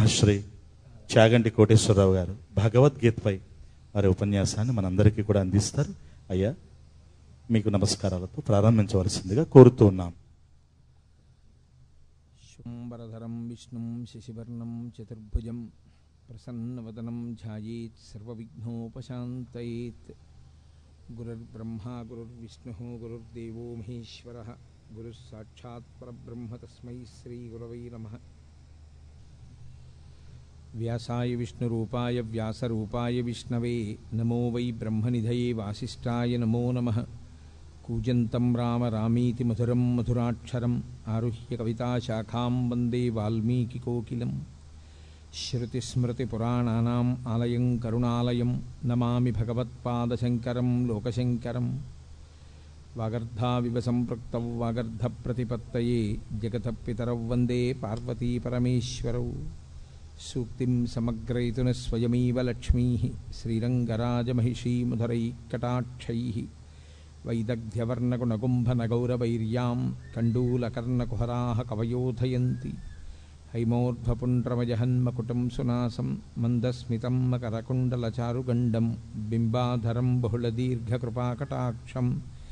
మహాశ్రీ చాగంటి కోటేశ్వరరావు గారు భగవద్గీతపై వారి ఉపన్యాసాన్ని మనందరికీ కూడా అందిస్తారు అయ్యా మీకు నమస్కారాలతో ప్రారంభించవలసిందిగా కోరుతూ ఉన్నాం శుంబరధరం విష్ణుం శశివర్ణం చతుర్భుజం ప్రసన్నవదనం ధ్యాయేత్ సర్వవిఘ్నోపశాంతయేత్ గురుర్బ్రహ్మా గురుర్విష్ణుः గురుర్దేవో మహేశ్వరः గురుः సాక్షాత్ పరబ్రహ్మ తస్మై శ్రీగురవై నమः వ్యాసాయ విష్ణురూపాయ వ్యాసరూపాయ విష్ణవే నమో వై బ్రహ్మనిధయే వాసిష్ఠాయ నమో నమః కూజంతం రామ రామీతి మధురం మధురాక్షరం ఆరుహ్య కవితాశాఖాం వందే వాల్మీకికోకిలం శృతిస్మృతిపురాణానాम् ఆలయం కరుణాలయం నమామి భగవత్పాదశంకరం లోకశంకరం వాగర్ధావివ సంపృక్తౌ వాగర్ధప్రతిపత్తయే జగతః పితరౌ వందే పార్వతీపరమేశ్వరౌ సూక్తిం సమగ్రయతున స్వయమేవ లక్ష్మీ శ్రీరంగరాజమహిషీముధరైకటాక్షైः వైదగ్ధ్యవర్ణగుణగుంభనగౌరవైర్యాం కండూలకర్ణకుహరాः కవయోధయంతి హైమోర్ధ్వపుండ్రమజహన్మకుటం సునాసం మందస్మితం మకరకుండలచారుగండం బింబాధరం బహుళదీర్ఘకృపాకటాక్షం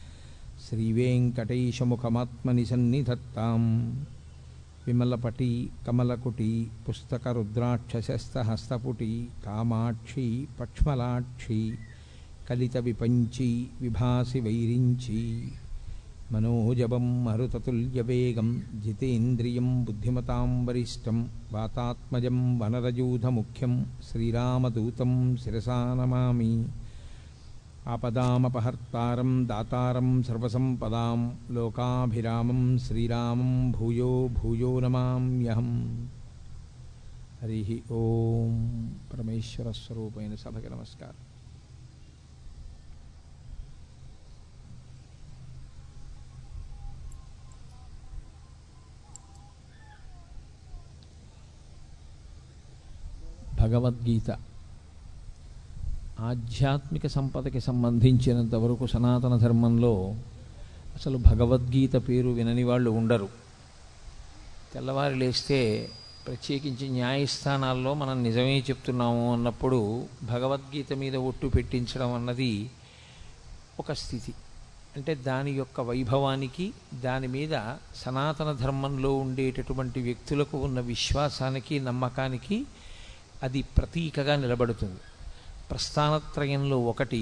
శ్రీవేంకటేశముఖమాత్మని సన్నిధత్తాం విమలపటి కమలకుటి పుస్తకరుద్రాక్షశస్తహస్తపుటి కామాక్షి పక్ష్మలాక్షి కలిత విపంచి విభాసి వైరించి మనోజవం మరుతతుల్యవేగం జితేంద్రియం బుద్ధిమతాం వరిష్టం వాతాత్మజం వనరయూధముఖ్యం శ్రీరామదూతం శిరసా నమామి ఆపదామపహర్తారం దాతారం సర్వసంపదాం లోకాభిరామం శ్రీరామం భూయో భూయో నమామ్యహం హరి ఓం పరమేశ్వర స్వరూపైన సభకి నమస్కారం భగవద్గీత ఆధ్యాత్మిక సంపదకి సంబంధించినంత వరకు సనాతన ధర్మంలో అసలు భగవద్గీత పేరు వినని వాళ్ళు ఉండరు తెల్లవారి లేస్తే ప్రత్యేకించి న్యాయస్థానాల్లో మనం నిజమే చెప్తున్నాము అన్నప్పుడు భగవద్గీత మీద ఒట్టు పెట్టించడం అన్నది ఒక స్థితి అంటే దాని యొక్క వైభవానికి దాని మీద సనాతన ధర్మంలో ఉండేటటువంటి వ్యక్తులకు ఉన్న విశ్వాసానికి నమ్మకానికి అది ప్రతీకగా నిలబడుతుంది ప్రస్థానత్రయంలో ఒకటి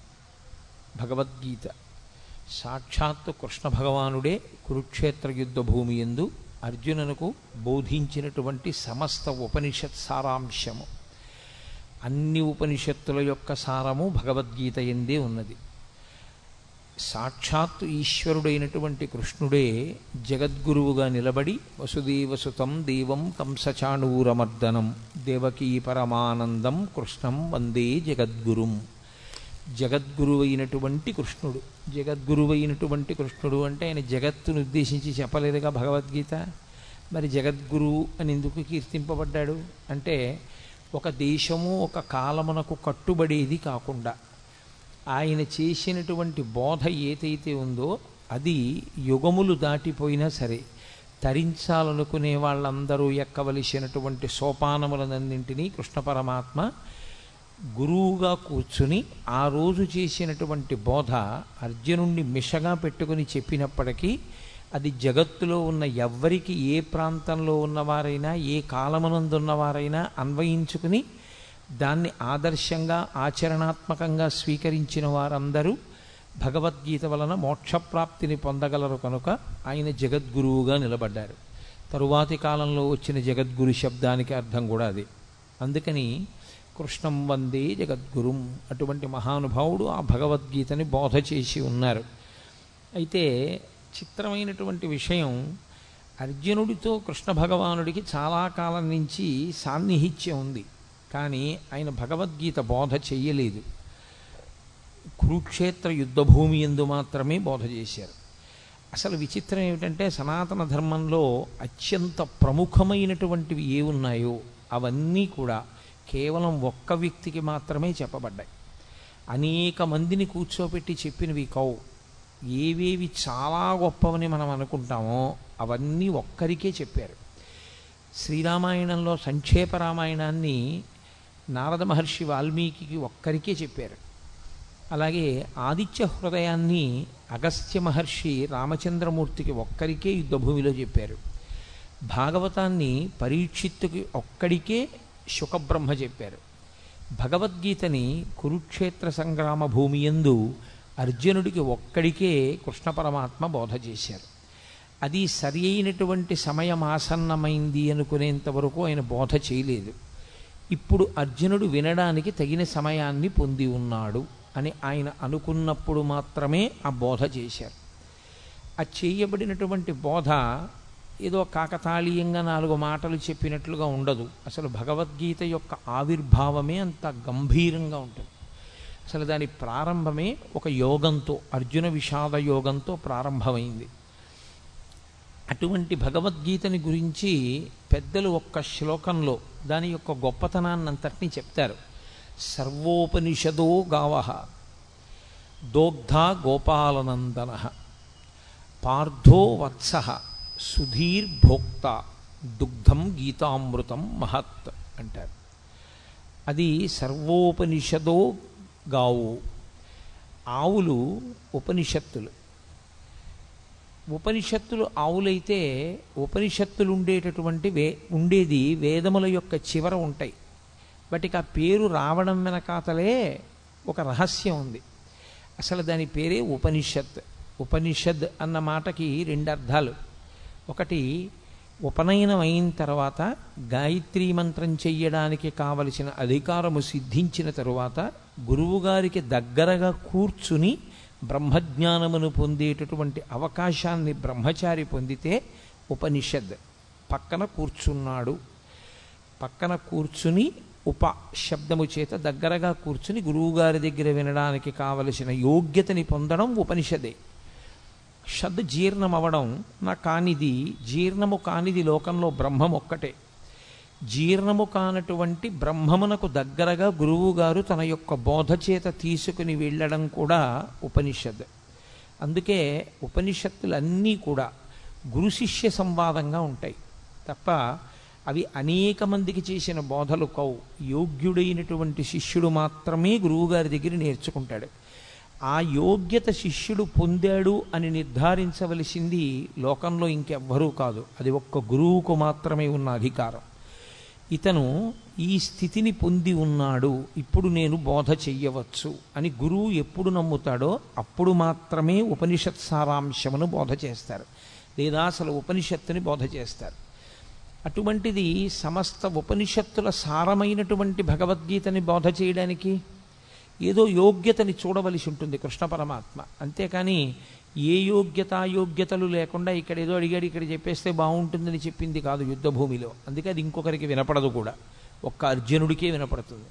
భగవద్గీత సాక్షాత్తు కృష్ణ భగవానుడే కురుక్షేత్ర యుద్ధ భూమి ఎందు అర్జునునకు బోధించినటువంటి సమస్త ఉపనిషత్ సారాంశము అన్ని ఉపనిషత్తుల యొక్క సారము భగవద్గీత ఎందే ఉన్నది సాక్షాత్తు ఈశ్వరుడైనటువంటి కృష్ణుడే జగద్గురువుగా నిలబడి వసుదేవసుతం దేవం కంసచాణూరమర్దనం దేవకీ పరమానందం కృష్ణం వందే జగద్గురుం జగద్గురువైనటువంటి కృష్ణుడు జగద్గురువైనటువంటి కృష్ణుడు అంటే ఆయన జగత్తును ఉద్దేశించి చెప్పలేదుగా భగవద్గీత మరి జగద్గురు అని ఎందుకు కీర్తింపబడ్డాడు అంటే ఒక దేశము ఒక కాలమునకు కట్టుబడేది కాకుండా ఆయన చేసినటువంటి బోధ ఏదైతే ఉందో అది యుగములు దాటిపోయినా సరే తరించాలనుకునే వాళ్ళందరూ ఎక్కవలసినటువంటి సోపానములనన్నింటినీ కృష్ణ పరమాత్మ గురువుగా కూర్చుని ఆ రోజు చేసినటువంటి బోధ అర్జునుణ్ణి మిషగా పెట్టుకుని చెప్పినప్పటికీ అది జగత్తులో ఉన్న ఎవ్వరికి ఏ ప్రాంతంలో ఉన్నవారైనా ఏ కాలమునందున్నవారైనా అన్వయించుకుని దాన్ని ఆదర్శంగా ఆచరణాత్మకంగా స్వీకరించిన వారందరూ భగవద్గీత వలన మోక్షప్రాప్తిని పొందగలరు కనుక ఆయన జగద్గురువుగా నిలబడ్డారు తరువాతి కాలంలో వచ్చిన జగద్గురు శబ్దానికి అర్థం కూడా అది అందుకని కృష్ణం వందే జగద్గురుం అటువంటి మహానుభావుడు ఆ భగవద్గీతని బోధ చేసి ఉన్నారు అయితే చిత్రమైనటువంటి విషయం అర్జునుడితో కృష్ణ భగవానుడికి చాలా కాలం నుంచి సాన్నిహిత్యం ఉంది కానీ ఆయన భగవద్గీత బోధ చెయ్యలేదు కురుక్షేత్ర యుద్ధభూమి ఎందు మాత్రమే బోధ చేశారు అసలు విచిత్రం ఏమిటంటే సనాతన ధర్మంలో అత్యంత ప్రముఖమైనటువంటివి ఏ ఉన్నాయో అవన్నీ కూడా కేవలం ఒక్క వ్యక్తికి మాత్రమే చెప్పబడ్డాయి అనేక మందిని కూర్చోబెట్టి చెప్పినవి కవు ఏవేవి చాలా గొప్పవని మనం అనుకుంటామో అవన్నీ ఒక్కరికే చెప్పారు శ్రీరామాయణంలో సంక్షేప రామాయణాన్ని నారద మహర్షి వాల్మీకి ఒక్కరికే చెప్పారు అలాగే ఆదిత్య హృదయాన్ని అగస్త్య మహర్షి రామచంద్రమూర్తికి ఒక్కరికే యుద్ధభూమిలో చెప్పారు భాగవతాన్ని పరీక్షిత్తుకి ఒక్కడికే శుకబ్రహ్మ చెప్పారు భగవద్గీతని కురుక్షేత్ర సంగ్రామ భూమి యందు అర్జునుడికి ఒక్కడికే కృష్ణ పరమాత్మ బోధ చేశారు అది సరి అయినటువంటి సమయం ఆసన్నమైంది అనుకునేంత వరకు ఆయన బోధ చేయలేదు ఇప్పుడు అర్జునుడు వినడానికి తగిన సమయాన్ని పొంది ఉన్నాడు అని ఆయన అనుకున్నప్పుడు మాత్రమే ఆ బోధ చేశారు ఆ చేయబడినటువంటి బోధ ఏదో కాకతాళీయంగా నాలుగు మాటలు చెప్పినట్లుగా ఉండదు అసలు భగవద్గీత యొక్క ఆవిర్భావమే అంత గంభీరంగా ఉంటుంది అసలు దాని ప్రారంభమే ఒక యోగంతో అర్జున విషాద యోగంతో ప్రారంభమైంది అటువంటి భగవద్గీతని గురించి పెద్దలు ఒక్క శ్లోకంలో దాని యొక్క గొప్పతనాన్ని అంతటినీ చెప్తారు సర్వోపనిషదో గావ దోగ్ధ గోపాలనందన పార్థో వత్స సుధీర్భోక్త దుగ్ధం గీతామృతం మహత్ అంటారు అది సర్వోపనిషదో గావు ఆవులు ఉపనిషత్తులు ఉపనిషత్తులు ఆవులైతే ఉపనిషత్తులు ఉండేటటువంటి వే ఉండేది వేదముల యొక్క చివర ఉంటాయి వాటికి ఆ పేరు రావడం వెనకాతలే ఒక రహస్యం ఉంది అసలు దాని పేరే ఉపనిషత్ ఉపనిషద్ అన్న మాటకి రెండు అర్థాలు ఒకటి ఉపనయనం అయిన తర్వాత గాయత్రీ మంత్రం చెయ్యడానికి కావలసిన అధికారము సిద్ధించిన తరువాత గురువుగారికి దగ్గరగా కూర్చుని బ్రహ్మజ్ఞానమును పొందేటటువంటి అవకాశాన్ని బ్రహ్మచారి పొందితే ఉపనిషద్ పక్కన కూర్చున్నాడు పక్కన కూర్చుని ఉప శబ్దము చేత దగ్గరగా కూర్చుని గురువుగారి దగ్గర వినడానికి కావలసిన యోగ్యతని పొందడం ఉపనిషదే షద్ జీర్ణం అవ్వడం నా కానిది జీర్ణము కానిది లోకంలో బ్రహ్మం ఒక్కటే జీర్ణము కానటువంటి బ్రహ్మమునకు దగ్గరగా గురువుగారు తన యొక్క బోధ చేత తీసుకుని వెళ్ళడం కూడా ఉపనిషద్ అందుకే ఉపనిషత్తులన్నీ కూడా గురు శిష్య సంవాదంగా ఉంటాయి తప్ప అవి అనేక మందికి చేసిన బోధలు కవు యోగ్యుడైనటువంటి శిష్యుడు మాత్రమే గురువుగారి దగ్గర నేర్చుకుంటాడు ఆ యోగ్యత శిష్యుడు పొందాడు అని నిర్ధారించవలసింది లోకంలో ఇంకెవ్వరూ కాదు అది ఒక్క గురువుకు మాత్రమే ఉన్న అధికారం ఇతను ఈ స్థితిని పొంది ఉన్నాడు ఇప్పుడు నేను బోధ చెయ్యవచ్చు అని గురువు ఎప్పుడు నమ్ముతాడో అప్పుడు మాత్రమే ఉపనిషత్ సారాంశమును బోధ చేస్తారు లేదా అసలు ఉపనిషత్తుని బోధ చేస్తారు అటువంటిది సమస్త ఉపనిషత్తుల సారమైనటువంటి భగవద్గీతని బోధ చేయడానికి ఏదో యోగ్యతని చూడవలసి ఉంటుంది కృష్ణ పరమాత్మ అంతేకాని ఏ యోగ్యత యోగ్యతలు లేకుండా ఇక్కడ ఏదో అడిగాడు ఇక్కడ చెప్పేస్తే బాగుంటుందని చెప్పింది కాదు యుద్ధభూమిలో అందుకే అది ఇంకొకరికి వినపడదు కూడా ఒక్క అర్జునుడికే వినపడుతుంది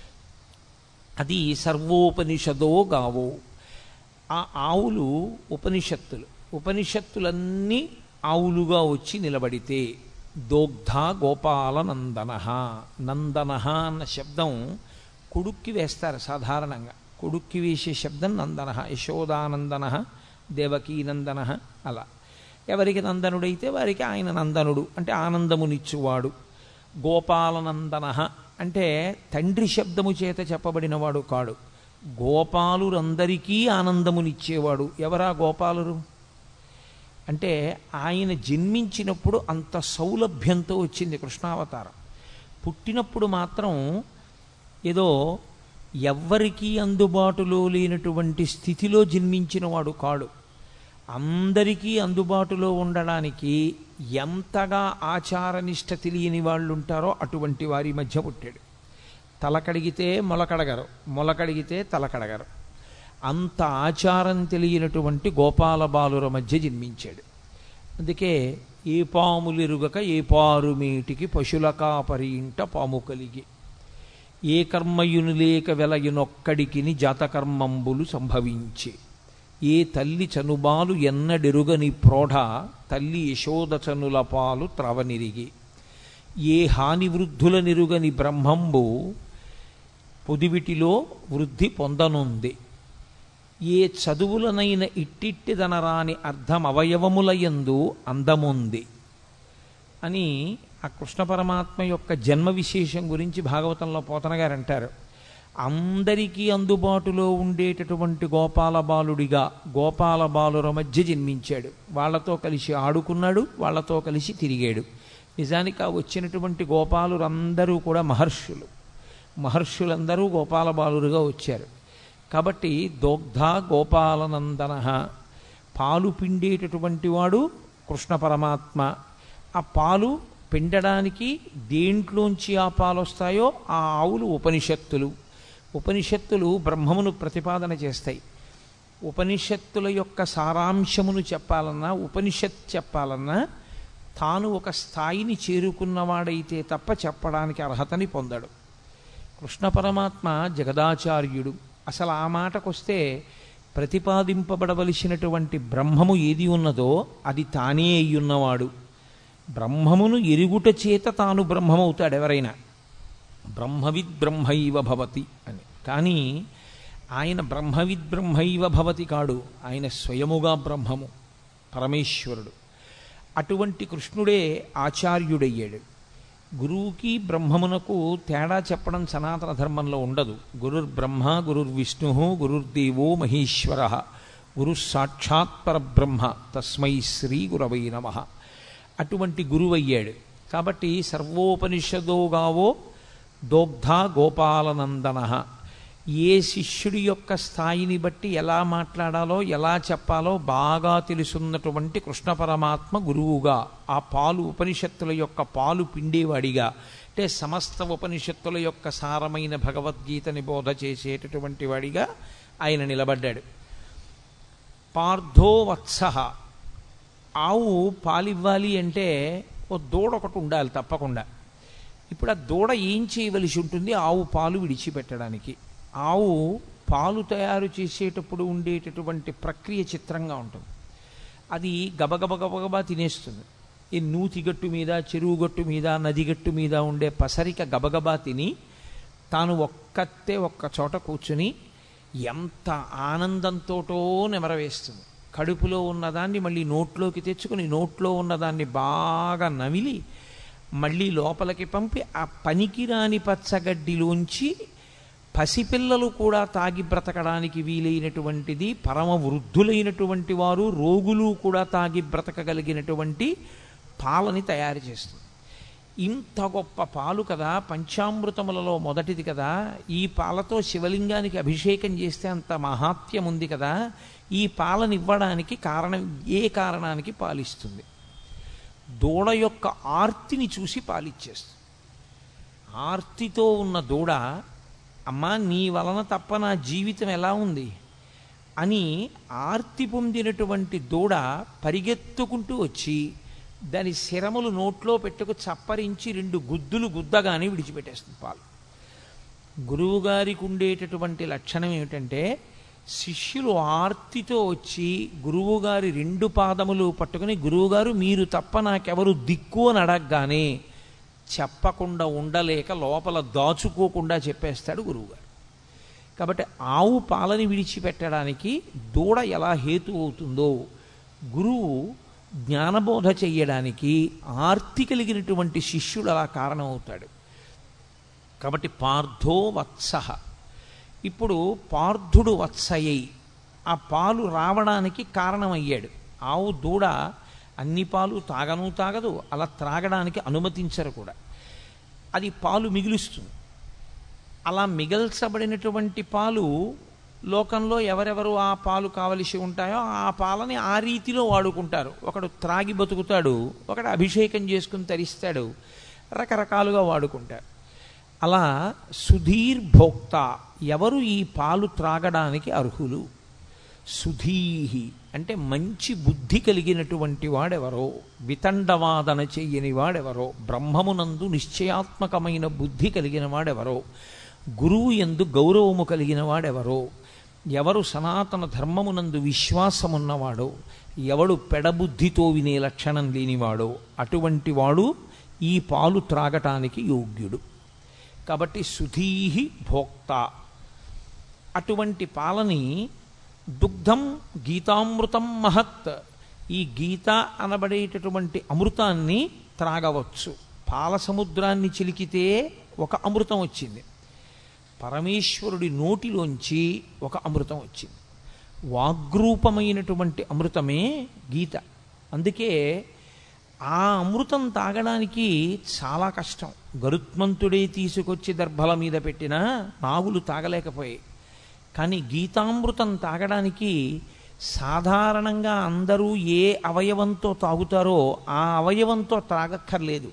అది సర్వోపనిషదో గావో ఆ ఆవులు ఉపనిషత్తులు ఉపనిషత్తులన్నీ ఆవులుగా వచ్చి నిలబడితే దోగ్ధ గోపాల నందన నందన అన్న శబ్దం కొడుక్కి వేస్తారు సాధారణంగా కొడుక్కి వేసే శబ్దం నందన యశోదానందన దేవకీనందన అలా ఎవరికి నందనుడైతే వారికి ఆయన నందనుడు అంటే ఆనందమునిచ్చువాడు గోపాలనందన అంటే తండ్రి శబ్దము చేత చెప్పబడినవాడు కాడు గోపాలురందరికీ ఆనందమునిచ్చేవాడు ఎవరా గోపాలురు అంటే ఆయన జన్మించినప్పుడు అంత సౌలభ్యంతో వచ్చింది కృష్ణావతారం పుట్టినప్పుడు మాత్రం ఏదో ఎవ్వరికీ అందుబాటులో లేనటువంటి స్థితిలో జన్మించిన వాడు కాడు అందరికీ అందుబాటులో ఉండడానికి ఎంతగా ఆచారనిష్ట తెలియని వాళ్ళు ఉంటారో అటువంటి వారి మధ్య పుట్టాడు తల కడిగితే మొలకడగరు మొలకడిగితే తల కడగరు అంత ఆచారం తెలియనటువంటి గోపాల బాలుర మధ్య జన్మించాడు అందుకే ఏ పాములెరుగక ఏ పారు మీటికి పశుల కాపరి ఇంట పాము కలిగి ఏ కర్మయును లేక వెలయునొక్కడికిని జాతకర్మంబులు సంభవించే ఏ తల్లి చనుబాలు ఎన్నడెరుగని ప్రోఢ తల్లి యశోద చనుల పాలు త్రవనిరిగి ఏ హాని వృద్ధుల నిరుగని బ్రహ్మంబు పొదివిటిలో వృద్ధి పొందనుంది ఏ చదువులనైన ఇట్టిట్టిదనరాని అర్థం అవయవములయందు అందముంది అని ఆ కృష్ణ పరమాత్మ యొక్క జన్మ విశేషం గురించి భాగవతంలో పోతన గారు అంటారు అందరికీ అందుబాటులో ఉండేటటువంటి గోపాల బాలుడిగా గోపాల బాలుర మధ్య జన్మించాడు వాళ్ళతో కలిసి ఆడుకున్నాడు వాళ్ళతో కలిసి తిరిగాడు నిజానికి ఆ వచ్చినటువంటి గోపాలురందరూ కూడా మహర్షులు మహర్షులందరూ గోపాల బాలురుగా వచ్చారు కాబట్టి దోగ్ధ గోపాలనందన పాలు పిండేటటువంటి వాడు కృష్ణ పరమాత్మ ఆ పాలు పిండడానికి దేంట్లోంచి ఆ పాలు వస్తాయో ఆ ఆవులు ఉపనిషత్తులు ఉపనిషత్తులు బ్రహ్మమును ప్రతిపాదన చేస్తాయి ఉపనిషత్తుల యొక్క సారాంశమును చెప్పాలన్నా ఉపనిషత్ చెప్పాలన్నా తాను ఒక స్థాయిని చేరుకున్నవాడైతే తప్ప చెప్పడానికి అర్హతని పొందడు కృష్ణ పరమాత్మ జగదాచార్యుడు అసలు ఆ మాటకొస్తే ప్రతిపాదింపబడవలసినటువంటి బ్రహ్మము ఏది ఉన్నదో అది తానే అయ్యున్నవాడు బ్రహ్మమును ఎరుగుట చేత తాను బ్రహ్మమవుతాడు ఎవరైనా బ్రహ్మవిద్ బ్రహ్మైవ భవతి అని కానీ ఆయన బ్రహ్మవిద్ బ్రహ్మైవ భవతి కాడు ఆయన స్వయముగా బ్రహ్మము పరమేశ్వరుడు అటువంటి కృష్ణుడే ఆచార్యుడయ్యాడు గురువుకి బ్రహ్మమునకు తేడా చెప్పడం సనాతన ధర్మంలో ఉండదు గురుర్ బ్రహ్మ గురుర్ విష్ణు గురుర్దేవో మహేశ్వర గురు సాక్షాత్ పరబ్రహ్మ తస్మై శ్రీ గురవై నమ అటువంటి గురువయ్యాడు కాబట్టి సర్వోపనిషదోగావో దోగ్ధ గోపాలనందన ఏ శిష్యుడి యొక్క స్థాయిని బట్టి ఎలా మాట్లాడాలో ఎలా చెప్పాలో బాగా తెలుసున్నటువంటి కృష్ణ పరమాత్మ గురువుగా ఆ పాలు ఉపనిషత్తుల యొక్క పాలు పిండేవాడిగా అంటే సమస్త ఉపనిషత్తుల యొక్క సారమైన భగవద్గీతని బోధ చేసేటటువంటి వాడిగా ఆయన నిలబడ్డాడు పార్థో వత్స ఆవు పాలివ్వాలి అంటే ఓ దూడ ఒకటి ఉండాలి తప్పకుండా ఇప్పుడు ఆ దూడ ఏం చేయవలసి ఉంటుంది ఆవు పాలు విడిచిపెట్టడానికి ఆవు పాలు తయారు చేసేటప్పుడు ఉండేటటువంటి ప్రక్రియ చిత్రంగా ఉంటుంది అది గబగబ గబగబా తినేస్తుంది ఈ నూతి గట్టు మీద చెరువు గట్టు మీద నది గట్టు మీద ఉండే పసరిక గబగబా తిని తాను ఒక్కతే ఒక్క చోట కూర్చుని ఎంత ఆనందంతోటో నెమరవేస్తుంది కడుపులో ఉన్నదాన్ని మళ్ళీ నోట్లోకి తెచ్చుకుని నోట్లో ఉన్నదాన్ని బాగా నమిలి మళ్ళీ లోపలికి పంపి ఆ పనికిరాని పచ్చగడ్డిలోంచి పసిపిల్లలు కూడా తాగి బ్రతకడానికి వీలైనటువంటిది పరమ వృద్ధులైనటువంటి వారు రోగులు కూడా తాగి బ్రతకగలిగినటువంటి పాలని తయారు చేస్తుంది ఇంత గొప్ప పాలు కదా పంచామృతములలో మొదటిది కదా ఈ పాలతో శివలింగానికి అభిషేకం చేస్తే అంత మహాత్యం ఉంది కదా ఈ పాలనివ్వడానికి కారణం ఏ కారణానికి పాలిస్తుంది దూడ యొక్క ఆర్తిని చూసి పాలిచ్చేస్తుంది ఆర్తితో ఉన్న దూడ అమ్మా నీ వలన తప్ప నా జీవితం ఎలా ఉంది అని ఆర్తి పొందినటువంటి దూడ పరిగెత్తుకుంటూ వచ్చి దాని శిరములు నోట్లో పెట్టుకు చప్పరించి రెండు గుద్దులు గుద్దగానే విడిచిపెట్టేస్తుంది పాలు గురువుగారికి ఉండేటటువంటి లక్షణం ఏమిటంటే శిష్యులు ఆర్తితో వచ్చి గురువుగారి రెండు పాదములు పట్టుకుని గురువుగారు మీరు తప్ప నాకెవరు దిక్కు అని అడగగానే చెప్పకుండా ఉండలేక లోపల దాచుకోకుండా చెప్పేస్తాడు గురువుగారు కాబట్టి ఆవు పాలని విడిచిపెట్టడానికి దూడ ఎలా హేతు అవుతుందో గురువు జ్ఞానబోధ చెయ్యడానికి ఆర్తి కలిగినటువంటి శిష్యుడు అలా కారణమవుతాడు కాబట్టి పార్థో వత్స ఇప్పుడు పార్థుడు వత్సయ్యి ఆ పాలు రావడానికి కారణమయ్యాడు ఆవు దూడ అన్ని పాలు తాగను తాగదు అలా త్రాగడానికి అనుమతించరు కూడా అది పాలు మిగులుస్తుంది అలా మిగల్చబడినటువంటి పాలు లోకంలో ఎవరెవరు ఆ పాలు కావలసి ఉంటాయో ఆ పాలని ఆ రీతిలో వాడుకుంటారు ఒకడు త్రాగి బతుకుతాడు ఒకడు అభిషేకం చేసుకుని తరిస్తాడు రకరకాలుగా వాడుకుంటారు అలా సుధీర్భోక్త ఎవరు ఈ పాలు త్రాగడానికి అర్హులు సుధీహి అంటే మంచి బుద్ధి కలిగినటువంటి వాడెవరో వితండవాదన చెయ్యని వాడెవరో బ్రహ్మమునందు నిశ్చయాత్మకమైన బుద్ధి కలిగిన వాడెవరో గురువు ఎందు గౌరవము కలిగిన వాడెవరో ఎవరు సనాతన ధర్మమునందు విశ్వాసమున్నవాడో ఎవడు పెడబుద్ధితో వినే లక్షణం లేనివాడో అటువంటి వాడు ఈ పాలు త్రాగటానికి యోగ్యుడు కాబట్టి సుధీహి భోక్త అటువంటి పాలని దుగ్ధం గీతామృతం మహత్ ఈ గీత అనబడేటటువంటి అమృతాన్ని త్రాగవచ్చు పాల సముద్రాన్ని చిలికితే ఒక అమృతం వచ్చింది పరమేశ్వరుడి నోటిలోంచి ఒక అమృతం వచ్చింది వాగ్రూపమైనటువంటి అమృతమే గీత అందుకే ఆ అమృతం తాగడానికి చాలా కష్టం గరుత్మంతుడే తీసుకొచ్చి దర్భల మీద పెట్టినా నాగులు తాగలేకపోయాయి కానీ గీతామృతం తాగడానికి సాధారణంగా అందరూ ఏ అవయవంతో తాగుతారో ఆ అవయవంతో తాగక్కర్లేదు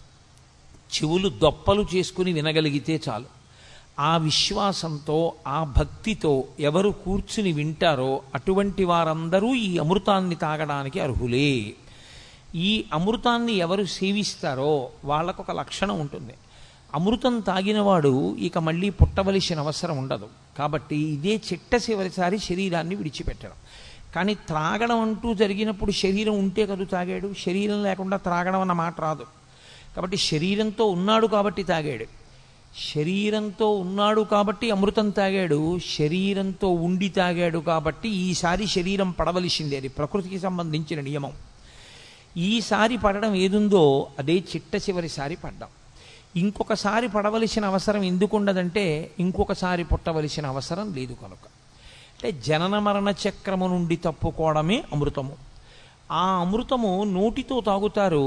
చెవులు దొప్పలు చేసుకుని వినగలిగితే చాలు ఆ విశ్వాసంతో ఆ భక్తితో ఎవరు కూర్చుని వింటారో అటువంటి వారందరూ ఈ అమృతాన్ని తాగడానికి అర్హులే ఈ అమృతాన్ని ఎవరు సేవిస్తారో వాళ్ళకు ఒక లక్షణం ఉంటుంది అమృతం తాగినవాడు ఇక మళ్ళీ పుట్టవలసిన అవసరం ఉండదు కాబట్టి ఇదే చిట్ట చివరిసారి శరీరాన్ని విడిచిపెట్టడం కానీ త్రాగడం అంటూ జరిగినప్పుడు శరీరం ఉంటే కదూ తాగాడు శరీరం లేకుండా త్రాగడం అన్న మాట రాదు కాబట్టి శరీరంతో ఉన్నాడు కాబట్టి తాగాడు శరీరంతో ఉన్నాడు కాబట్టి అమృతం తాగాడు శరీరంతో ఉండి తాగాడు కాబట్టి ఈసారి శరీరం పడవలసిందే అది ప్రకృతికి సంబంధించిన నియమం ఈసారి పడడం ఏదుందో అదే చిట్ట చివరిసారి పడ్డాం ఇంకొకసారి పడవలసిన అవసరం ఎందుకు ఉండదంటే ఇంకొకసారి పుట్టవలసిన అవసరం లేదు కనుక అంటే జనన మరణ చక్రము నుండి తప్పుకోవడమే అమృతము ఆ అమృతము నోటితో తాగుతారు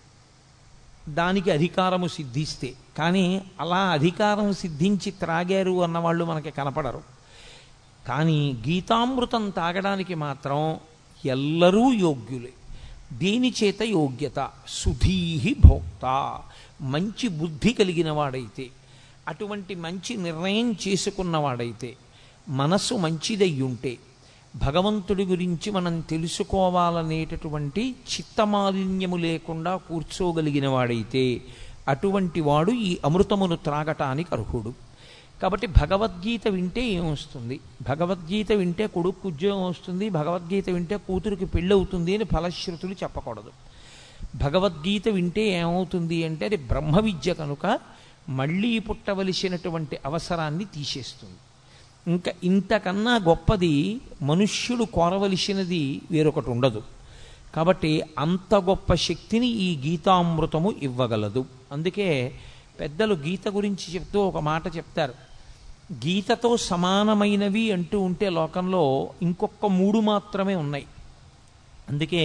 దానికి అధికారము సిద్ధిస్తే కానీ అలా అధికారం సిద్ధించి త్రాగారు అన్నవాళ్ళు మనకి కనపడరు కానీ గీతామృతం తాగడానికి మాత్రం ఎల్లరూ యోగ్యులే దేని చేత యోగ్యత సుధీహి భోక్త మంచి బుద్ధి కలిగిన వాడైతే అటువంటి మంచి నిర్ణయం చేసుకున్నవాడైతే మనస్సు మంచిదయ్యుంటే భగవంతుడి గురించి మనం తెలుసుకోవాలనేటటువంటి చిత్తమాలిన్యము లేకుండా కూర్చోగలిగిన వాడైతే అటువంటి వాడు ఈ అమృతమును త్రాగటానికి అర్హుడు కాబట్టి భగవద్గీత వింటే ఏమొస్తుంది భగవద్గీత వింటే కొడుకు ఉద్యోగం వస్తుంది భగవద్గీత వింటే కూతురికి పెళ్ళవుతుంది అని ఫలశ్రుతులు చెప్పకూడదు భగవద్గీత వింటే ఏమవుతుంది అంటే అది బ్రహ్మ విద్య కనుక మళ్ళీ పుట్టవలసినటువంటి అవసరాన్ని తీసేస్తుంది ఇంకా ఇంతకన్నా గొప్పది మనుష్యుడు కోరవలసినది వేరొకటి ఉండదు కాబట్టి అంత గొప్ప శక్తిని ఈ గీతామృతము ఇవ్వగలదు అందుకే పెద్దలు గీత గురించి చెప్తూ ఒక మాట చెప్తారు గీతతో సమానమైనవి అంటూ ఉంటే లోకంలో ఇంకొక మూడు మాత్రమే ఉన్నాయి అందుకే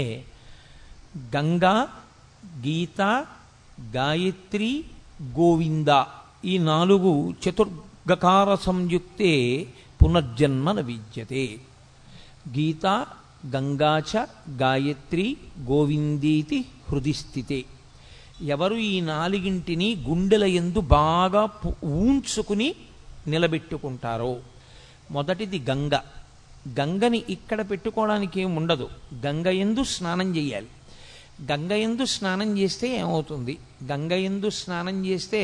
గంగా గీత గాయత్రి గోవింద ఈ నాలుగు చతుర్గకార సంయుక్తే పునర్జన్మ న విద్యతే గీత గంగాచ గాయత్రి గోవిందీతి హృది స్థితే ఎవరు ఈ నాలుగింటిని గుండెల ఎందు బాగా పు- ఊంచుకుని నిలబెట్టుకుంటారో మొదటిది గంగ గంగని ఇక్కడ పెట్టుకోవడానికి ఏం ఉండదు గంగ ఎందు స్నానం చేయాలి గంగ ఎందు స్నానం చేస్తే ఏమవుతుంది గంగ ఎందు స్నానం చేస్తే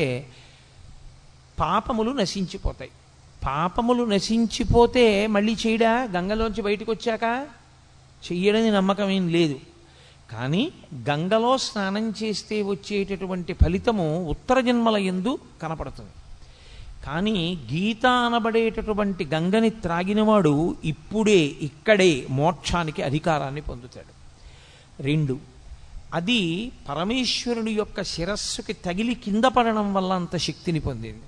పాపములు నశించిపోతాయి పాపములు నశించిపోతే మళ్ళీ చేయడా గంగలోంచి బయటకు వచ్చాక చెయ్యడని నమ్మకం ఏం లేదు కానీ గంగలో స్నానం చేస్తే వచ్చేటటువంటి ఫలితము ఉత్తర జన్మల ఎందు కనపడుతుంది కానీ గీత అనబడేటటువంటి గంగని త్రాగినవాడు ఇప్పుడే ఇక్కడే మోక్షానికి అధికారాన్ని పొందుతాడు రెండు అది పరమేశ్వరుని యొక్క శిరస్సుకి తగిలి కింద పడడం వల్ల అంత శక్తిని పొందింది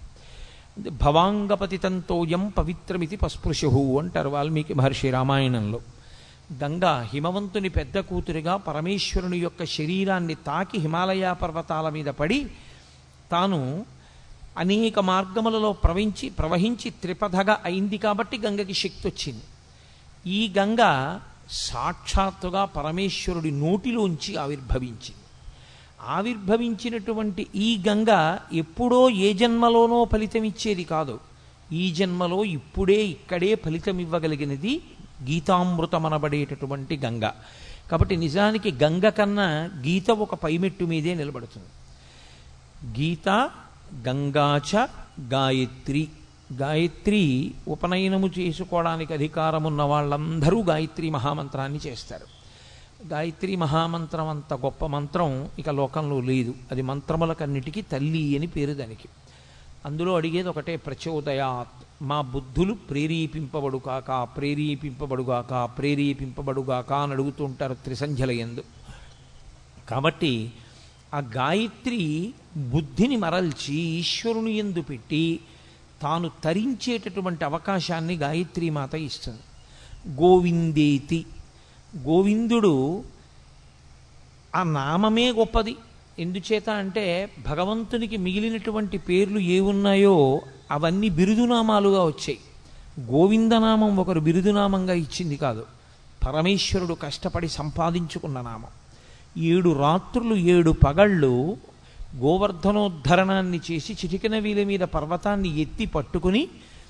భవాంగపతితంతోయం పవిత్రమితి పస్పృశు అంటారు వాల్మీకి మహర్షి రామాయణంలో గంగా హిమవంతుని పెద్ద కూతురిగా పరమేశ్వరుని యొక్క శరీరాన్ని తాకి హిమాలయ పర్వతాల మీద పడి తాను అనేక మార్గములలో ప్రవహించి ప్రవహించి త్రిపథగా అయింది కాబట్టి గంగకి శక్తి వచ్చింది ఈ గంగ సాక్షాత్తుగా పరమేశ్వరుడి నోటిలోంచి ఆవిర్భవించింది ఆవిర్భవించినటువంటి ఈ గంగ ఎప్పుడో ఏ జన్మలోనో ఫలితం ఇచ్చేది కాదు ఈ జన్మలో ఇప్పుడే ఇక్కడే ఫలితం ఇవ్వగలిగినది గీతామృతమనబడేటటువంటి గంగ కాబట్టి నిజానికి గంగ కన్నా గీత ఒక పైమెట్టు మీదే నిలబడుతుంది గీత గంగాచ గాయత్రి గాయత్రి ఉపనయనము చేసుకోవడానికి అధికారం ఉన్న వాళ్ళందరూ గాయత్రి మహామంత్రాన్ని చేస్తారు గాయత్రి మహామంత్రం అంత గొప్ప మంత్రం ఇక లోకంలో లేదు అది మంత్రములకన్నిటికీ తల్లి అని పేరు దానికి అందులో అడిగేది ఒకటే ప్రచోదయాత్ మా బుద్ధులు ప్రేరేపింపబడు కాక ప్రేరేపింపబడుగాక ప్రేరేపింపబడుగాక అని అడుగుతూ ఉంటారు త్రిసంధ్యల ఎందు కాబట్టి ఆ గాయత్రి బుద్ధిని మరల్చి ఈశ్వరుని ఎందు పెట్టి తాను తరించేటటువంటి అవకాశాన్ని గాయత్రి మాత ఇస్తుంది గోవిందేతి గోవిందుడు ఆ నామమే గొప్పది ఎందుచేత అంటే భగవంతునికి మిగిలినటువంటి పేర్లు ఏ ఉన్నాయో అవన్నీ బిరుదునామాలుగా వచ్చాయి గోవిందనామం ఒకరు బిరుదునామంగా ఇచ్చింది కాదు పరమేశ్వరుడు కష్టపడి సంపాదించుకున్న నామం ఏడు రాత్రులు ఏడు పగళ్ళు గోవర్ధనోద్ధరణాన్ని చేసి చిటికెన వీల మీద పర్వతాన్ని ఎత్తి పట్టుకుని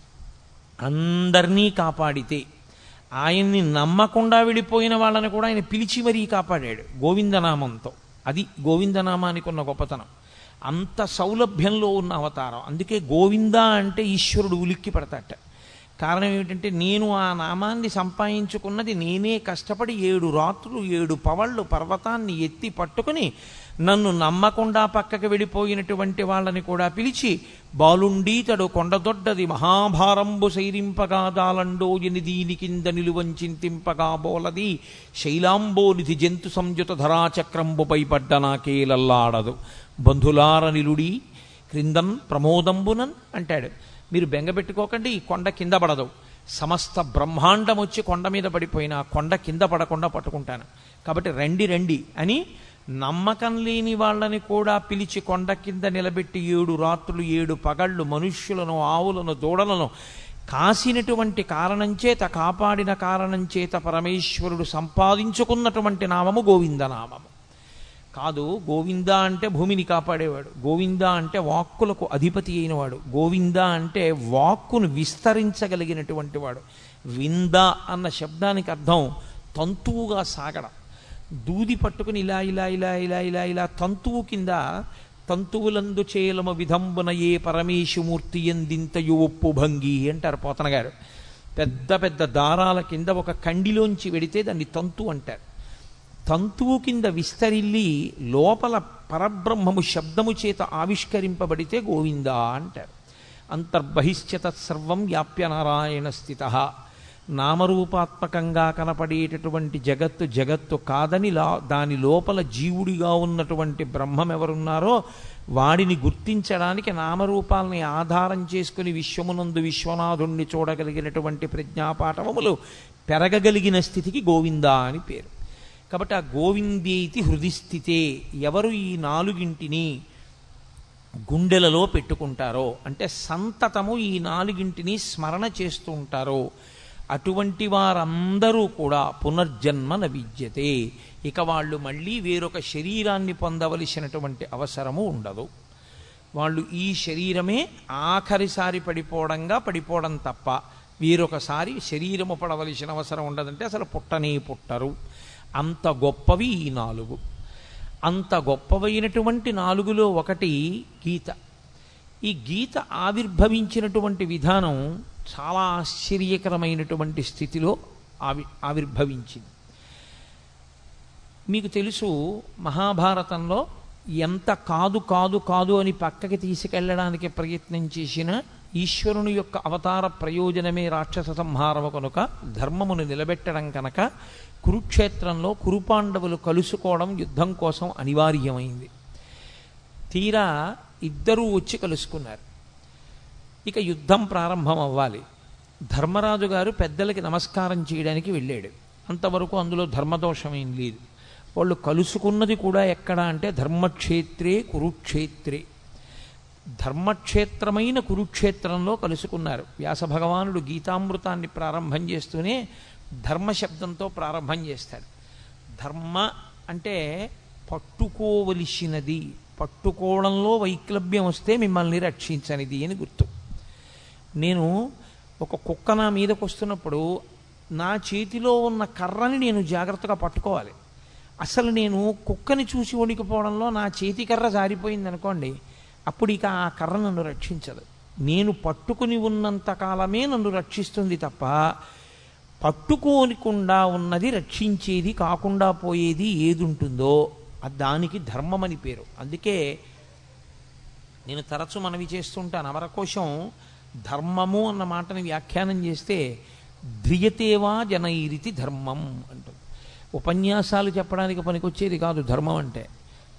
అందరినీ కాపాడితే ఆయన్ని నమ్మకుండా వెళ్ళిపోయిన వాళ్ళని కూడా ఆయన పిలిచి మరీ కాపాడాడు గోవిందనామంతో అది గోవిందనామానికి ఉన్న గొప్పతనం అంత సౌలభ్యంలో ఉన్న అవతారం అందుకే గోవింద అంటే ఈశ్వరుడు ఉలిక్కి పడతాట కారణం ఏమిటంటే నేను ఆ నామాన్ని సంపాదించుకున్నది నేనే కష్టపడి ఏడు రాత్రులు ఏడు పవళ్ళు పర్వతాన్ని ఎత్తి పట్టుకుని నన్ను నమ్మకుండా పక్కకి వెళ్ళిపోయినటువంటి వాళ్ళని కూడా పిలిచి బాలుండీతడు కొండదొడ్డది మహాభారంబు సైరింపగా దాలండో ఎనిదీని కింద నిలువంచింతింపగా బోలది శైలాంబోనిధి జంతు సంయుత ధరాచక్రంబుపై పడ్డ నాకేలల్లాడదు బంధులార నిలుడి క్రిందన్ ప్రమోదంబునన్ అంటాడు మీరు బెంగపెట్టుకోకండి ఈ కొండ కింద పడదు సమస్త బ్రహ్మాండం వచ్చి కొండ మీద పడిపోయినా కొండ కింద పడకుండా పట్టుకుంటాను కాబట్టి రండి రండి అని నమ్మకం లేని వాళ్ళని కూడా పిలిచి కొండ కింద నిలబెట్టి ఏడు రాత్రులు ఏడు పగళ్ళు మనుష్యులను ఆవులను దూడలను కాసినటువంటి కారణం చేత కాపాడిన కారణం చేత పరమేశ్వరుడు సంపాదించుకున్నటువంటి నామము గోవిందనామము కాదు గోవింద అంటే భూమిని కాపాడేవాడు గోవింద అంటే వాక్కులకు అధిపతి అయినవాడు గోవింద అంటే వాక్కును విస్తరించగలిగినటువంటి వాడు వింద అన్న శబ్దానికి అర్థం తంతువుగా సాగడం దూది పట్టుకుని ఇలా ఇలా ఇలా ఇలా ఇలా ఇలా తంతువు కింద తంతువులందు చేలమ విధంబున ఏ పరమేశుమూర్తి ఎందింతయు ఒప్పు భంగి అంటారు పోతన గారు పెద్ద పెద్ద దారాల కింద ఒక కండిలోంచి వెడితే దాన్ని తంతు అంటారు తంతువు కింద విస్తరిల్లి లోపల పరబ్రహ్మము శబ్దము చేత ఆవిష్కరింపబడితే గోవింద అంటారు అంతర్బహిశ్చ తత్సర్వం వ్యాప్య నారాయణ స్థిత నామరూపాత్మకంగా కనపడేటటువంటి జగత్తు జగత్తు కాదని లా దాని లోపల జీవుడిగా ఉన్నటువంటి బ్రహ్మం ఎవరున్నారో వాడిని గుర్తించడానికి నామరూపాలని ఆధారం చేసుకుని విశ్వమునందు విశ్వనాథుణ్ణి చూడగలిగినటువంటి ప్రజ్ఞాపాఠవములు పెరగగలిగిన స్థితికి గోవింద అని పేరు కాబట్టి ఆ గోవిందేతి హృదిస్థితే ఎవరు ఈ నాలుగింటిని గుండెలలో పెట్టుకుంటారో అంటే సంతతము ఈ నాలుగింటిని స్మరణ చేస్తూ ఉంటారో అటువంటి వారందరూ కూడా పునర్జన్మ నవిద్యతే ఇక వాళ్ళు మళ్ళీ వేరొక శరీరాన్ని పొందవలసినటువంటి అవసరము ఉండదు వాళ్ళు ఈ శరీరమే ఆఖరిసారి పడిపోవడంగా పడిపోవడం తప్ప వేరొకసారి శరీరము పడవలసిన అవసరం ఉండదంటే అసలు పుట్టనే పుట్టరు అంత గొప్పవి ఈ నాలుగు అంత గొప్పవైనటువంటి నాలుగులో ఒకటి గీత ఈ గీత ఆవిర్భవించినటువంటి విధానం చాలా ఆశ్చర్యకరమైనటువంటి స్థితిలో ఆవి ఆవిర్భవించింది మీకు తెలుసు మహాభారతంలో ఎంత కాదు కాదు కాదు అని పక్కకి తీసుకెళ్ళడానికి ప్రయత్నం చేసిన ఈశ్వరుని యొక్క అవతార ప్రయోజనమే రాక్షస సంహారము కనుక ధర్మమును నిలబెట్టడం కనుక కురుక్షేత్రంలో కురుపాండవులు కలుసుకోవడం యుద్ధం కోసం అనివార్యమైంది తీరా ఇద్దరూ వచ్చి కలుసుకున్నారు ఇక యుద్ధం ప్రారంభం అవ్వాలి ధర్మరాజు గారు పెద్దలకి నమస్కారం చేయడానికి వెళ్ళాడు అంతవరకు అందులో ధర్మదోషం ఏం లేదు వాళ్ళు కలుసుకున్నది కూడా ఎక్కడ అంటే ధర్మక్షేత్రే కురుక్షేత్రే ధర్మక్షేత్రమైన కురుక్షేత్రంలో కలుసుకున్నారు వ్యాస భగవానుడు గీతామృతాన్ని ప్రారంభం చేస్తూనే ధర్మ శబ్దంతో ప్రారంభం చేస్తాడు ధర్మ అంటే పట్టుకోవలసినది పట్టుకోవడంలో వైక్లభ్యం వస్తే మిమ్మల్ని రక్షించనిది అని గుర్తు నేను ఒక కుక్క నా మీదకు వస్తున్నప్పుడు నా చేతిలో ఉన్న కర్రని నేను జాగ్రత్తగా పట్టుకోవాలి అసలు నేను కుక్కని చూసి వణికిపోవడంలో నా చేతి కర్ర జారిపోయింది అనుకోండి అప్పుడు ఇక ఆ కర్ర నన్ను రక్షించదు నేను పట్టుకుని ఉన్నంత కాలమే నన్ను రక్షిస్తుంది తప్ప పట్టుకోనికుండా ఉన్నది రక్షించేది కాకుండా పోయేది ఏది ఉంటుందో దానికి ధర్మం అని పేరు అందుకే నేను తరచు మనవి చేస్తుంటాను అమరకోశం ధర్మము అన్న మాటని వ్యాఖ్యానం చేస్తే ధ్రియతేవా జనైరితి ధర్మం అంటుంది ఉపన్యాసాలు చెప్పడానికి పనికొచ్చేది కాదు ధర్మం అంటే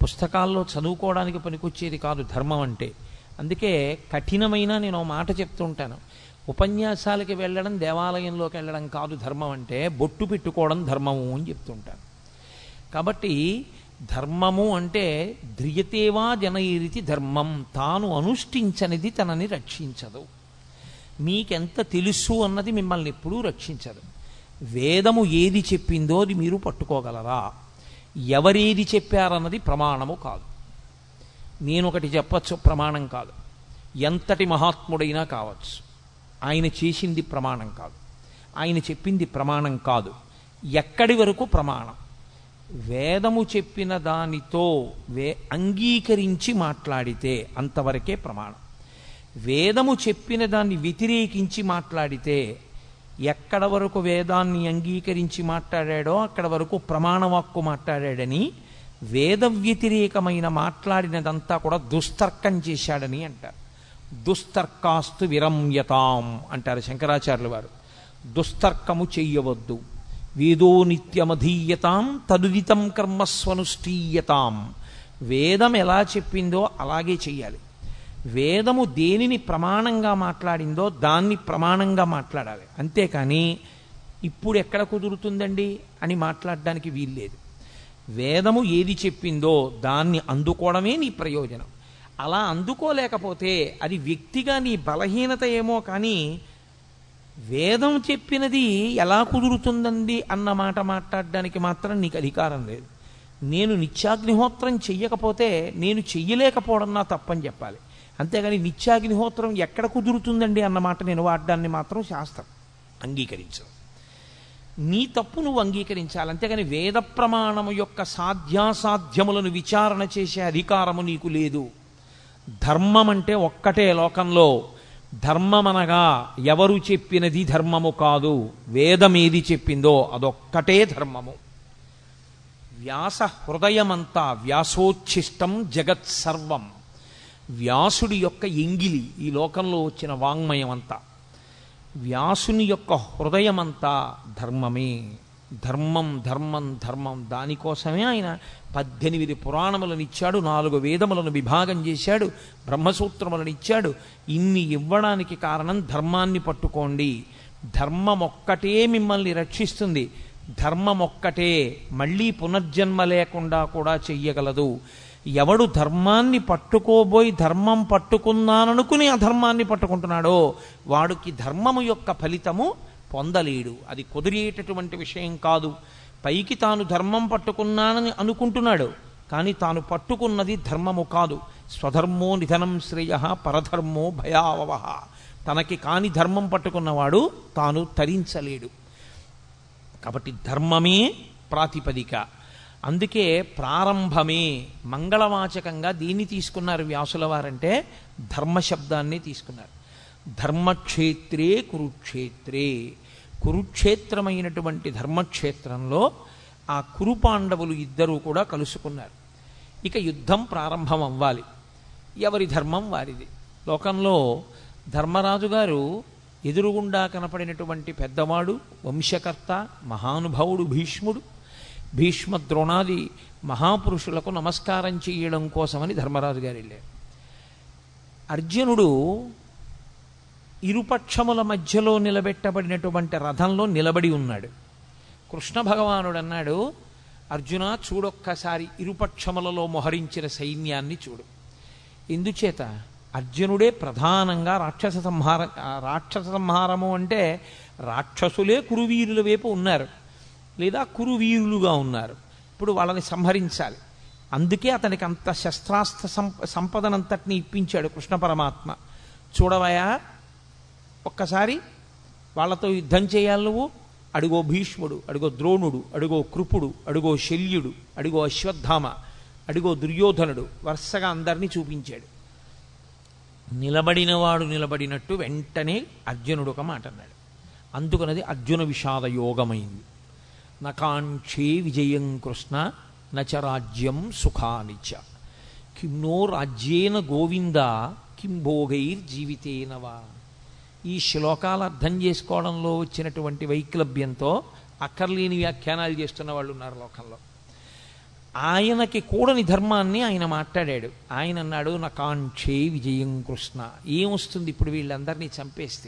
పుస్తకాల్లో చదువుకోవడానికి పనికొచ్చేది కాదు ధర్మం అంటే అందుకే కఠినమైన నేను ఓ మాట చెప్తూ ఉంటాను ఉపన్యాసాలకి వెళ్ళడం దేవాలయంలోకి వెళ్ళడం కాదు ధర్మం అంటే బొట్టు పెట్టుకోవడం ధర్మము అని చెప్తుంటాను కాబట్టి ధర్మము అంటే ధ్రియతేవా జనయిరితి ధర్మం తాను అనుష్ఠించనిది తనని రక్షించదు మీకెంత తెలుసు అన్నది మిమ్మల్ని ఎప్పుడూ రక్షించదు వేదము ఏది చెప్పిందో అది మీరు పట్టుకోగలరా ఎవరేది చెప్పారన్నది ప్రమాణము కాదు నేను ఒకటి చెప్పచ్చు ప్రమాణం కాదు ఎంతటి మహాత్ముడైనా కావచ్చు ఆయన చేసింది ప్రమాణం కాదు ఆయన చెప్పింది ప్రమాణం కాదు ఎక్కడి వరకు ప్రమాణం వేదము చెప్పిన దానితో వే అంగీకరించి మాట్లాడితే అంతవరకే ప్రమాణం వేదము చెప్పిన దాన్ని వ్యతిరేకించి మాట్లాడితే ఎక్కడ వరకు వేదాన్ని అంగీకరించి మాట్లాడాడో అక్కడ వరకు ప్రమాణవాక్కు మాట్లాడాడని వేద వ్యతిరేకమైన మాట్లాడినదంతా కూడా దుస్తర్కం చేశాడని అంటారు దుస్తర్కాస్తు విరమ్యతాం అంటారు శంకరాచార్యుల వారు దుస్తర్కము చెయ్యవద్దు వేదో నిత్యమధీయతాం తదుదితం కర్మస్వనుష్ఠీయతాం వేదం ఎలా చెప్పిందో అలాగే చెయ్యాలి వేదము దేనిని ప్రమాణంగా మాట్లాడిందో దాన్ని ప్రమాణంగా మాట్లాడాలి అంతేకాని ఇప్పుడు ఎక్కడ కుదురుతుందండి అని మాట్లాడడానికి వీల్లేదు వేదము ఏది చెప్పిందో దాన్ని అందుకోవడమే నీ ప్రయోజనం అలా అందుకోలేకపోతే అది వ్యక్తిగా నీ బలహీనత ఏమో కానీ వేదం చెప్పినది ఎలా కుదురుతుందండి అన్న మాట మాట్లాడడానికి మాత్రం నీకు అధికారం లేదు నేను నిత్యాగ్నిహోత్రం చెయ్యకపోతే నేను చెయ్యలేకపోవడం నా తప్పని చెప్పాలి అంతేగాని నిత్యాగ్నిహోత్రం ఎక్కడ కుదురుతుందండి అన్న మాట నేను వాడడాన్ని మాత్రం శాస్త్రం అంగీకరించదు నీ తప్పు నువ్వు అంగీకరించాలి అంతేగాని వేద ప్రమాణము యొక్క సాధ్యాసాధ్యములను విచారణ చేసే అధికారము నీకు లేదు ధర్మం అంటే ఒక్కటే లోకంలో ధర్మమనగా ఎవరు చెప్పినది ధర్మము కాదు వేదమేది చెప్పిందో అదొక్కటే ధర్మము వ్యాస హృదయమంతా వ్యాసోచ్ఛిష్టం జగత్ సర్వం వ్యాసుడి యొక్క ఎంగిలి ఈ లోకంలో వచ్చిన వాంగ్మయం అంతా వ్యాసుని యొక్క హృదయమంతా ధర్మమే ధర్మం ధర్మం ధర్మం దానికోసమే ఆయన పద్దెనిమిది పురాణములను ఇచ్చాడు నాలుగు వేదములను విభాగం చేశాడు బ్రహ్మసూత్రములను ఇచ్చాడు ఇన్ని ఇవ్వడానికి కారణం ధర్మాన్ని పట్టుకోండి ధర్మం ఒక్కటే మిమ్మల్ని రక్షిస్తుంది ధర్మం ఒక్కటే మళ్ళీ పునర్జన్మ లేకుండా కూడా చెయ్యగలదు ఎవడు ధర్మాన్ని పట్టుకోబోయి ధర్మం పట్టుకున్నాననుకుని అధర్మాన్ని పట్టుకుంటున్నాడో వాడికి ధర్మము యొక్క ఫలితము పొందలేడు అది కుదిరేటటువంటి విషయం కాదు పైకి తాను ధర్మం పట్టుకున్నానని అనుకుంటున్నాడు కానీ తాను పట్టుకున్నది ధర్మము కాదు స్వధర్మో నిధనం శ్రేయ పరధర్మో భయావహ తనకి కాని ధర్మం పట్టుకున్నవాడు తాను తరించలేడు కాబట్టి ధర్మమే ప్రాతిపదిక అందుకే ప్రారంభమే మంగళవాచకంగా దీన్ని తీసుకున్నారు వ్యాసుల వారంటే ధర్మశబ్దాన్ని తీసుకున్నారు ధర్మక్షేత్రే కురుక్షేత్రే కురుక్షేత్రమైనటువంటి ధర్మక్షేత్రంలో ఆ కురుపాండవులు ఇద్దరూ కూడా కలుసుకున్నారు ఇక యుద్ధం ప్రారంభం అవ్వాలి ఎవరి ధర్మం వారిది లోకంలో ధర్మరాజు గారు ఎదురుగుండా కనపడినటువంటి పెద్దవాడు వంశకర్త మహానుభావుడు భీష్ముడు భీష్మ ద్రోణాది మహాపురుషులకు నమస్కారం చేయడం కోసమని ధర్మరాజు గారు వెళ్ళారు అర్జునుడు ఇరుపక్షముల మధ్యలో నిలబెట్టబడినటువంటి రథంలో నిలబడి ఉన్నాడు కృష్ణ భగవానుడు అన్నాడు అర్జున చూడొక్కసారి ఇరుపక్షములలో మొహరించిన సైన్యాన్ని చూడు ఎందుచేత అర్జునుడే ప్రధానంగా రాక్షస సంహార ఆ రాక్షస సంహారము అంటే రాక్షసులే కురువీరుల వైపు ఉన్నారు లేదా కురువీరులుగా ఉన్నారు ఇప్పుడు వాళ్ళని సంహరించాలి అందుకే అతనికి అంత శస్త్రాస్త్ర సంప సంపదనంతటిని ఇప్పించాడు కృష్ణ పరమాత్మ చూడవయా ఒక్కసారి వాళ్ళతో యుద్ధం చేయాలి నువ్వు అడుగో భీష్ముడు అడుగో ద్రోణుడు అడుగో కృపుడు అడుగో శల్యుడు అడుగో అశ్వత్థామ అడుగో దుర్యోధనుడు వరుసగా అందరినీ చూపించాడు నిలబడినవాడు నిలబడినట్టు వెంటనే అర్జునుడు ఒక మాట అన్నాడు అందుకనది అర్జున విషాద యోగమైంది నకాంక్షే విజయం కృష్ణ నచ రాజ్యం సుఖానిచ కిన్నో రాజ్యేన గోవింద కిం భోగైర్జీవితేనవా ఈ శ్లోకాలు అర్థం చేసుకోవడంలో వచ్చినటువంటి వైక్లభ్యంతో అక్కర్లేని వ్యాఖ్యానాలు చేస్తున్న వాళ్ళు ఉన్నారు లోకంలో ఆయనకి కూడని ధర్మాన్ని ఆయన మాట్లాడాడు ఆయన అన్నాడు నా కాంక్షే విజయం కృష్ణ ఏమొస్తుంది ఇప్పుడు వీళ్ళందరినీ చంపేస్తే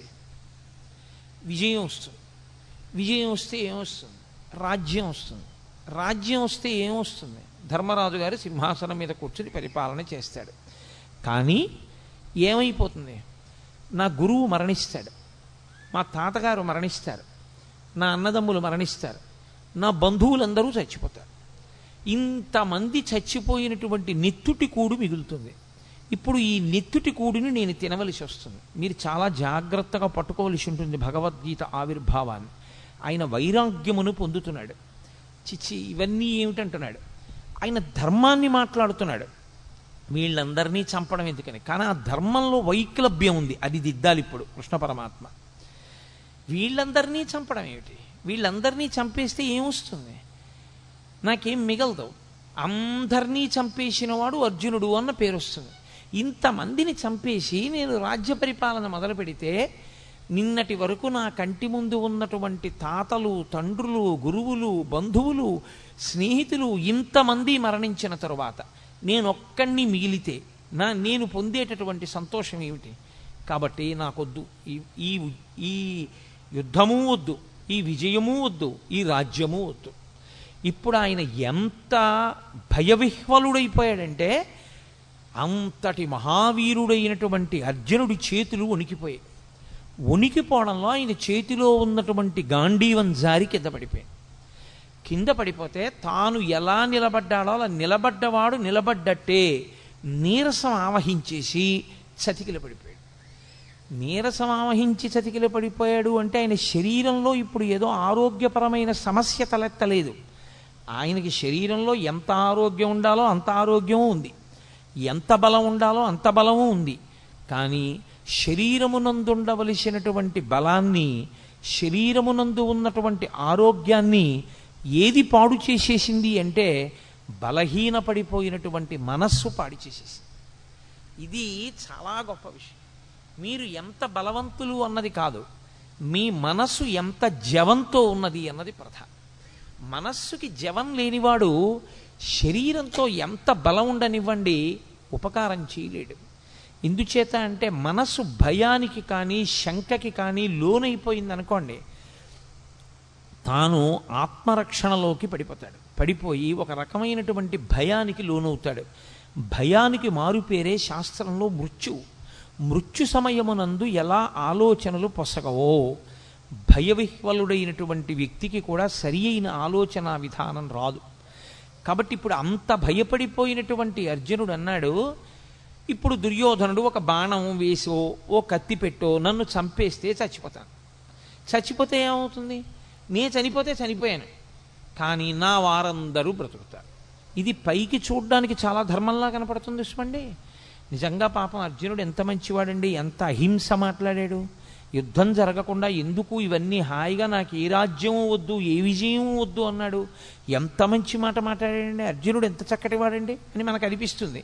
విజయం వస్తుంది విజయం వస్తే ఏమొస్తుంది రాజ్యం వస్తుంది రాజ్యం వస్తే ఏమొస్తుంది ధర్మరాజు గారు సింహాసనం మీద కూర్చుని పరిపాలన చేస్తాడు కానీ ఏమైపోతుంది నా గురువు మరణిస్తాడు మా తాతగారు మరణిస్తారు నా అన్నదమ్ములు మరణిస్తారు నా బంధువులందరూ చచ్చిపోతారు ఇంతమంది చచ్చిపోయినటువంటి నెత్తుటి కూడు మిగులుతుంది ఇప్పుడు ఈ నెత్తుటి కూడిని నేను తినవలసి వస్తుంది మీరు చాలా జాగ్రత్తగా పట్టుకోవలసి ఉంటుంది భగవద్గీత ఆవిర్భావాన్ని ఆయన వైరాగ్యమును పొందుతున్నాడు చిచ్చి ఇవన్నీ ఏమిటంటున్నాడు ఆయన ధర్మాన్ని మాట్లాడుతున్నాడు వీళ్ళందరినీ చంపడం ఎందుకని కానీ ఆ ధర్మంలో వైక్లభ్యం ఉంది అది దిద్దాలి ఇప్పుడు కృష్ణ పరమాత్మ వీళ్ళందరినీ చంపడం ఏమిటి వీళ్ళందరినీ చంపేస్తే ఏమొస్తుంది నాకేం మిగలదు అందరినీ చంపేసిన వాడు అర్జునుడు అన్న పేరు వస్తుంది ఇంతమందిని చంపేసి నేను రాజ్య పరిపాలన మొదలు పెడితే నిన్నటి వరకు నా కంటి ముందు ఉన్నటువంటి తాతలు తండ్రులు గురువులు బంధువులు స్నేహితులు ఇంతమంది మరణించిన తరువాత నేను ఒక్కడిని మిగిలితే నా నేను పొందేటటువంటి సంతోషం ఏమిటి కాబట్టి నాకొద్దు ఈ ఈ ఈ యుద్ధము వద్దు ఈ విజయము వద్దు ఈ రాజ్యము వద్దు ఇప్పుడు ఆయన ఎంత భయవిహ్వలుడైపోయాడంటే అంతటి మహావీరుడైనటువంటి అర్జునుడి చేతులు వణికిపోయాయి వణికిపోవడంలో ఆయన చేతిలో ఉన్నటువంటి గాంధీవం జారి కింద పడిపోయాడు కింద పడిపోతే తాను ఎలా నిలబడ్డాడో అలా నిలబడ్డవాడు నిలబడ్డట్టే నీరసం ఆవహించేసి చతికిల పడిపోయాడు నీరసం ఆవహించి చతికిల పడిపోయాడు అంటే ఆయన శరీరంలో ఇప్పుడు ఏదో ఆరోగ్యపరమైన సమస్య తలెత్తలేదు ఆయనకి శరీరంలో ఎంత ఆరోగ్యం ఉండాలో అంత ఆరోగ్యం ఉంది ఎంత బలం ఉండాలో అంత బలము ఉంది కానీ శరీరమునందుండవలసినటువంటి బలాన్ని శరీరమునందు ఉన్నటువంటి ఆరోగ్యాన్ని ఏది పాడు చేసేసింది అంటే బలహీనపడిపోయినటువంటి మనస్సు పాడు చేసేసింది ఇది చాలా గొప్ప విషయం మీరు ఎంత బలవంతులు అన్నది కాదు మీ మనస్సు ఎంత జవంతో ఉన్నది అన్నది ప్రధానం మనస్సుకి జవం లేనివాడు శరీరంతో ఎంత బలం ఉండనివ్వండి ఉపకారం చేయలేడు ఎందుచేత అంటే మనసు భయానికి కానీ శంకకి కానీ లోనైపోయింది అనుకోండి తాను ఆత్మరక్షణలోకి పడిపోతాడు పడిపోయి ఒక రకమైనటువంటి భయానికి లోనవుతాడు భయానికి మారుపేరే శాస్త్రంలో మృత్యు మృత్యు సమయమునందు ఎలా ఆలోచనలు పొసగవో భయవిహ్వలుడైనటువంటి వ్యక్తికి కూడా సరి అయిన ఆలోచన విధానం రాదు కాబట్టి ఇప్పుడు అంత భయపడిపోయినటువంటి అర్జునుడు అన్నాడు ఇప్పుడు దుర్యోధనుడు ఒక బాణం వేసో ఓ కత్తి పెట్టో నన్ను చంపేస్తే చచ్చిపోతాను చచ్చిపోతే ఏమవుతుంది నే చనిపోతే చనిపోయాను కానీ నా వారందరూ బ్రతుకుతారు ఇది పైకి చూడడానికి చాలా ధర్మంలా కనపడుతుంది చూసుకోండి నిజంగా పాపం అర్జునుడు ఎంత మంచివాడండి ఎంత అహింస మాట్లాడాడు యుద్ధం జరగకుండా ఎందుకు ఇవన్నీ హాయిగా నాకు ఏ రాజ్యము వద్దు ఏ విజయము వద్దు అన్నాడు ఎంత మంచి మాట మాట్లాడాడండి అర్జునుడు ఎంత చక్కటి వాడండి అని మనకు అనిపిస్తుంది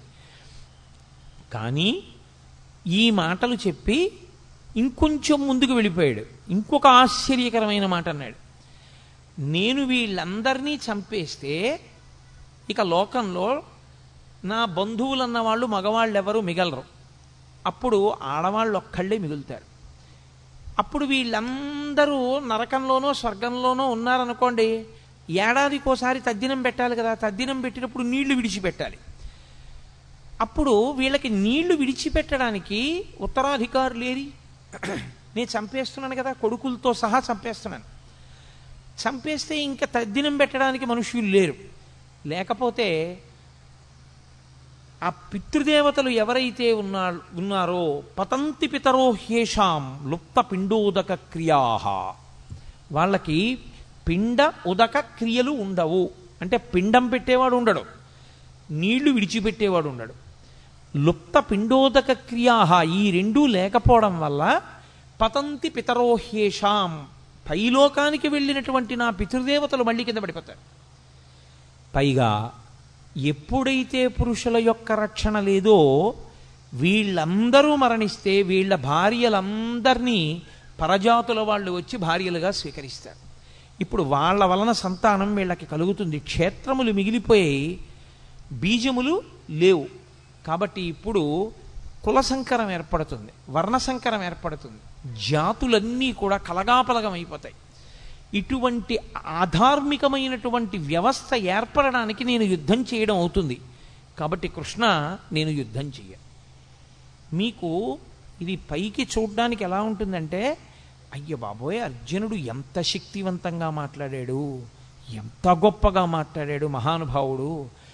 కానీ ఈ మాటలు చెప్పి ఇంకొంచెం ముందుకు వెళ్ళిపోయాడు ఇంకొక ఆశ్చర్యకరమైన మాట అన్నాడు నేను వీళ్ళందరినీ చంపేస్తే ఇక లోకంలో నా బంధువులు అన్న వాళ్ళు మగవాళ్ళు ఎవరు మిగలరు అప్పుడు ఆడవాళ్ళు ఒక్కళ్ళే మిగులుతారు అప్పుడు వీళ్ళందరూ నరకంలోనో స్వర్గంలోనో ఉన్నారనుకోండి ఏడాదికోసారి తద్దినం పెట్టాలి కదా తద్దినం పెట్టినప్పుడు నీళ్లు విడిచిపెట్టాలి అప్పుడు వీళ్ళకి నీళ్లు విడిచిపెట్టడానికి ఉత్తరాధికారులు లేరి నేను చంపేస్తున్నాను కదా కొడుకులతో సహా చంపేస్తున్నాను చంపేస్తే ఇంకా తద్దినం పెట్టడానికి మనుషులు లేరు లేకపోతే ఆ పితృదేవతలు ఎవరైతే ఉన్నా ఉన్నారో పతంతి పితరో హ్యేషాం లుప్త పిండోదక క్రియా వాళ్ళకి పిండ ఉదక క్రియలు ఉండవు అంటే పిండం పెట్టేవాడు ఉండడు నీళ్లు విడిచిపెట్టేవాడు ఉండడు లుప్త పిండోదక క్రియా ఈ రెండూ లేకపోవడం వల్ల పతంతి పితరోహ్యేషాం పైలోకానికి వెళ్ళినటువంటి నా పితృదేవతలు మళ్ళీ కింద పడిపోతారు పైగా ఎప్పుడైతే పురుషుల యొక్క రక్షణ లేదో వీళ్ళందరూ మరణిస్తే వీళ్ళ భార్యలందరినీ పరజాతుల వాళ్ళు వచ్చి భార్యలుగా స్వీకరిస్తారు ఇప్పుడు వాళ్ళ వలన సంతానం వీళ్ళకి కలుగుతుంది క్షేత్రములు మిగిలిపోయి బీజములు లేవు కాబట్టి ఇప్పుడు కుల సంకరం ఏర్పడుతుంది వర్ణ సంకరం ఏర్పడుతుంది జాతులన్నీ కూడా కలగాపలగం అయిపోతాయి ఇటువంటి ఆధార్మికమైనటువంటి వ్యవస్థ ఏర్పడడానికి నేను యుద్ధం చేయడం అవుతుంది కాబట్టి కృష్ణ నేను యుద్ధం చెయ్య మీకు ఇది పైకి చూడడానికి ఎలా ఉంటుందంటే అయ్య బాబోయ్ అర్జునుడు ఎంత శక్తివంతంగా మాట్లాడాడు ఎంత గొప్పగా మాట్లాడాడు మహానుభావుడు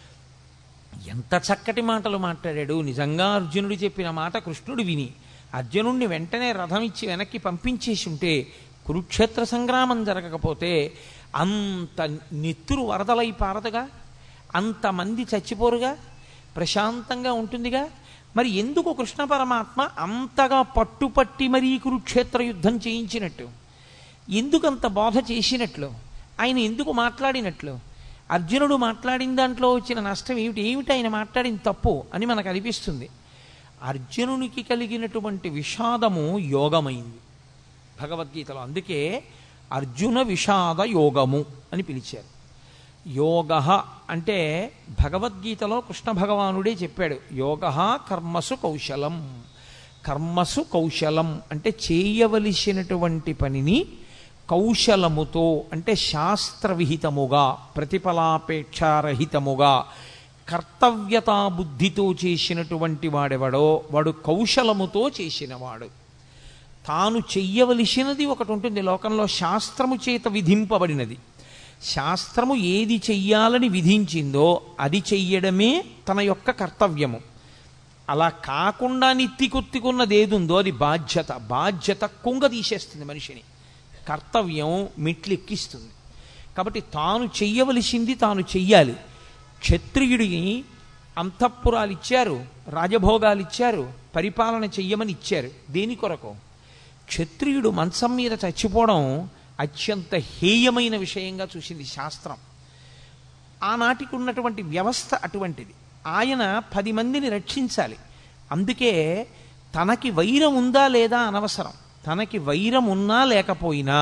ఎంత చక్కటి మాటలు మాట్లాడాడు నిజంగా అర్జునుడు చెప్పిన మాట కృష్ణుడు విని అర్జునుడిని వెంటనే రథం ఇచ్చి వెనక్కి పంపించేసి ఉంటే కురుక్షేత్ర సంగ్రామం జరగకపోతే అంత నెత్తురు వరదలై పారదుగా అంతమంది చచ్చిపోరుగా ప్రశాంతంగా ఉంటుందిగా మరి ఎందుకు కృష్ణ పరమాత్మ అంతగా పట్టుపట్టి మరీ కురుక్షేత్ర యుద్ధం చేయించినట్టు ఎందుకంత బోధ చేసినట్లు ఆయన ఎందుకు మాట్లాడినట్లు అర్జునుడు మాట్లాడిన దాంట్లో వచ్చిన నష్టం ఏమిటి ఏమిటి ఆయన మాట్లాడిన తప్పు అని మనకు అనిపిస్తుంది అర్జునునికి కలిగినటువంటి విషాదము యోగమైంది భగవద్గీతలో అందుకే అర్జున విషాద యోగము అని పిలిచారు యోగ అంటే భగవద్గీతలో కృష్ణ భగవానుడే చెప్పాడు యోగ కర్మసు కౌశలం కర్మసు కౌశలం అంటే చేయవలసినటువంటి పనిని కౌశలముతో అంటే శాస్త్రవిహితముగా ప్రతిఫలాపేక్షారహితముగా కర్తవ్యతా బుద్ధితో చేసినటువంటి వాడెవడో వాడు కౌశలముతో చేసినవాడు తాను చెయ్యవలసినది ఒకటి ఉంటుంది లోకంలో శాస్త్రము చేత విధింపబడినది శాస్త్రము ఏది చెయ్యాలని విధించిందో అది చెయ్యడమే తన యొక్క కర్తవ్యము అలా కాకుండా నెత్తికొత్తికున్నది ఏదుందో అది బాధ్యత బాధ్యత కుంగ తీసేస్తుంది మనిషిని కర్తవ్యం మెట్లెక్కిస్తుంది కాబట్టి తాను చెయ్యవలసింది తాను చెయ్యాలి క్షత్రియుడిని అంతఃపురాలు ఇచ్చారు రాజభోగాలు ఇచ్చారు పరిపాలన చెయ్యమని ఇచ్చారు దేని కొరకు క్షత్రియుడు మంచం మీద చచ్చిపోవడం అత్యంత హేయమైన విషయంగా చూసింది శాస్త్రం ఆనాటికి ఉన్నటువంటి వ్యవస్థ అటువంటిది ఆయన పది మందిని రక్షించాలి అందుకే తనకి వైరం ఉందా లేదా అనవసరం తనకి వైరం ఉన్నా లేకపోయినా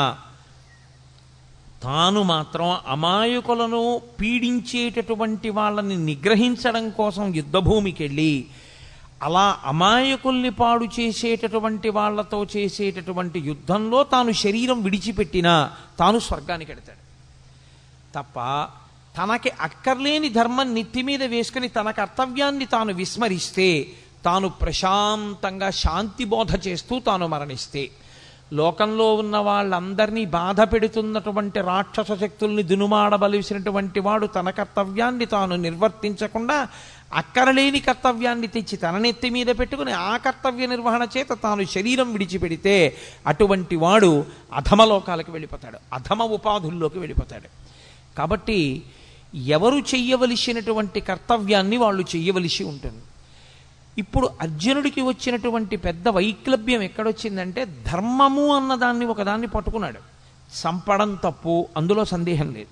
తాను మాత్రం అమాయకులను పీడించేటటువంటి వాళ్ళని నిగ్రహించడం కోసం యుద్ధభూమికి వెళ్ళి అలా అమాయకుల్ని పాడు చేసేటటువంటి వాళ్లతో చేసేటటువంటి యుద్ధంలో తాను శరీరం విడిచిపెట్టినా తాను స్వర్గానికి వెడతాడు తప్ప తనకి అక్కర్లేని ధర్మం నెత్తి మీద వేసుకుని తన కర్తవ్యాన్ని తాను విస్మరిస్తే తాను ప్రశాంతంగా శాంతి బోధ చేస్తూ తాను మరణిస్తే లోకంలో ఉన్న వాళ్ళందరినీ బాధ పెడుతున్నటువంటి రాక్షస శక్తుల్ని దునుమాడబలిసినటువంటి వాడు తన కర్తవ్యాన్ని తాను నిర్వర్తించకుండా అక్కరలేని కర్తవ్యాన్ని తెచ్చి తన నెత్తి మీద పెట్టుకుని ఆ కర్తవ్య నిర్వహణ చేత తాను శరీరం విడిచిపెడితే అటువంటి వాడు అధమ లోకాలకు వెళ్ళిపోతాడు అధమ ఉపాధుల్లోకి వెళ్ళిపోతాడు కాబట్టి ఎవరు చెయ్యవలసినటువంటి కర్తవ్యాన్ని వాళ్ళు చెయ్యవలసి ఉంటుంది ఇప్పుడు అర్జునుడికి వచ్చినటువంటి పెద్ద వైక్లభ్యం ఎక్కడొచ్చిందంటే ధర్మము అన్నదాన్ని ఒకదాన్ని పట్టుకున్నాడు చంపడం తప్పు అందులో సందేహం లేదు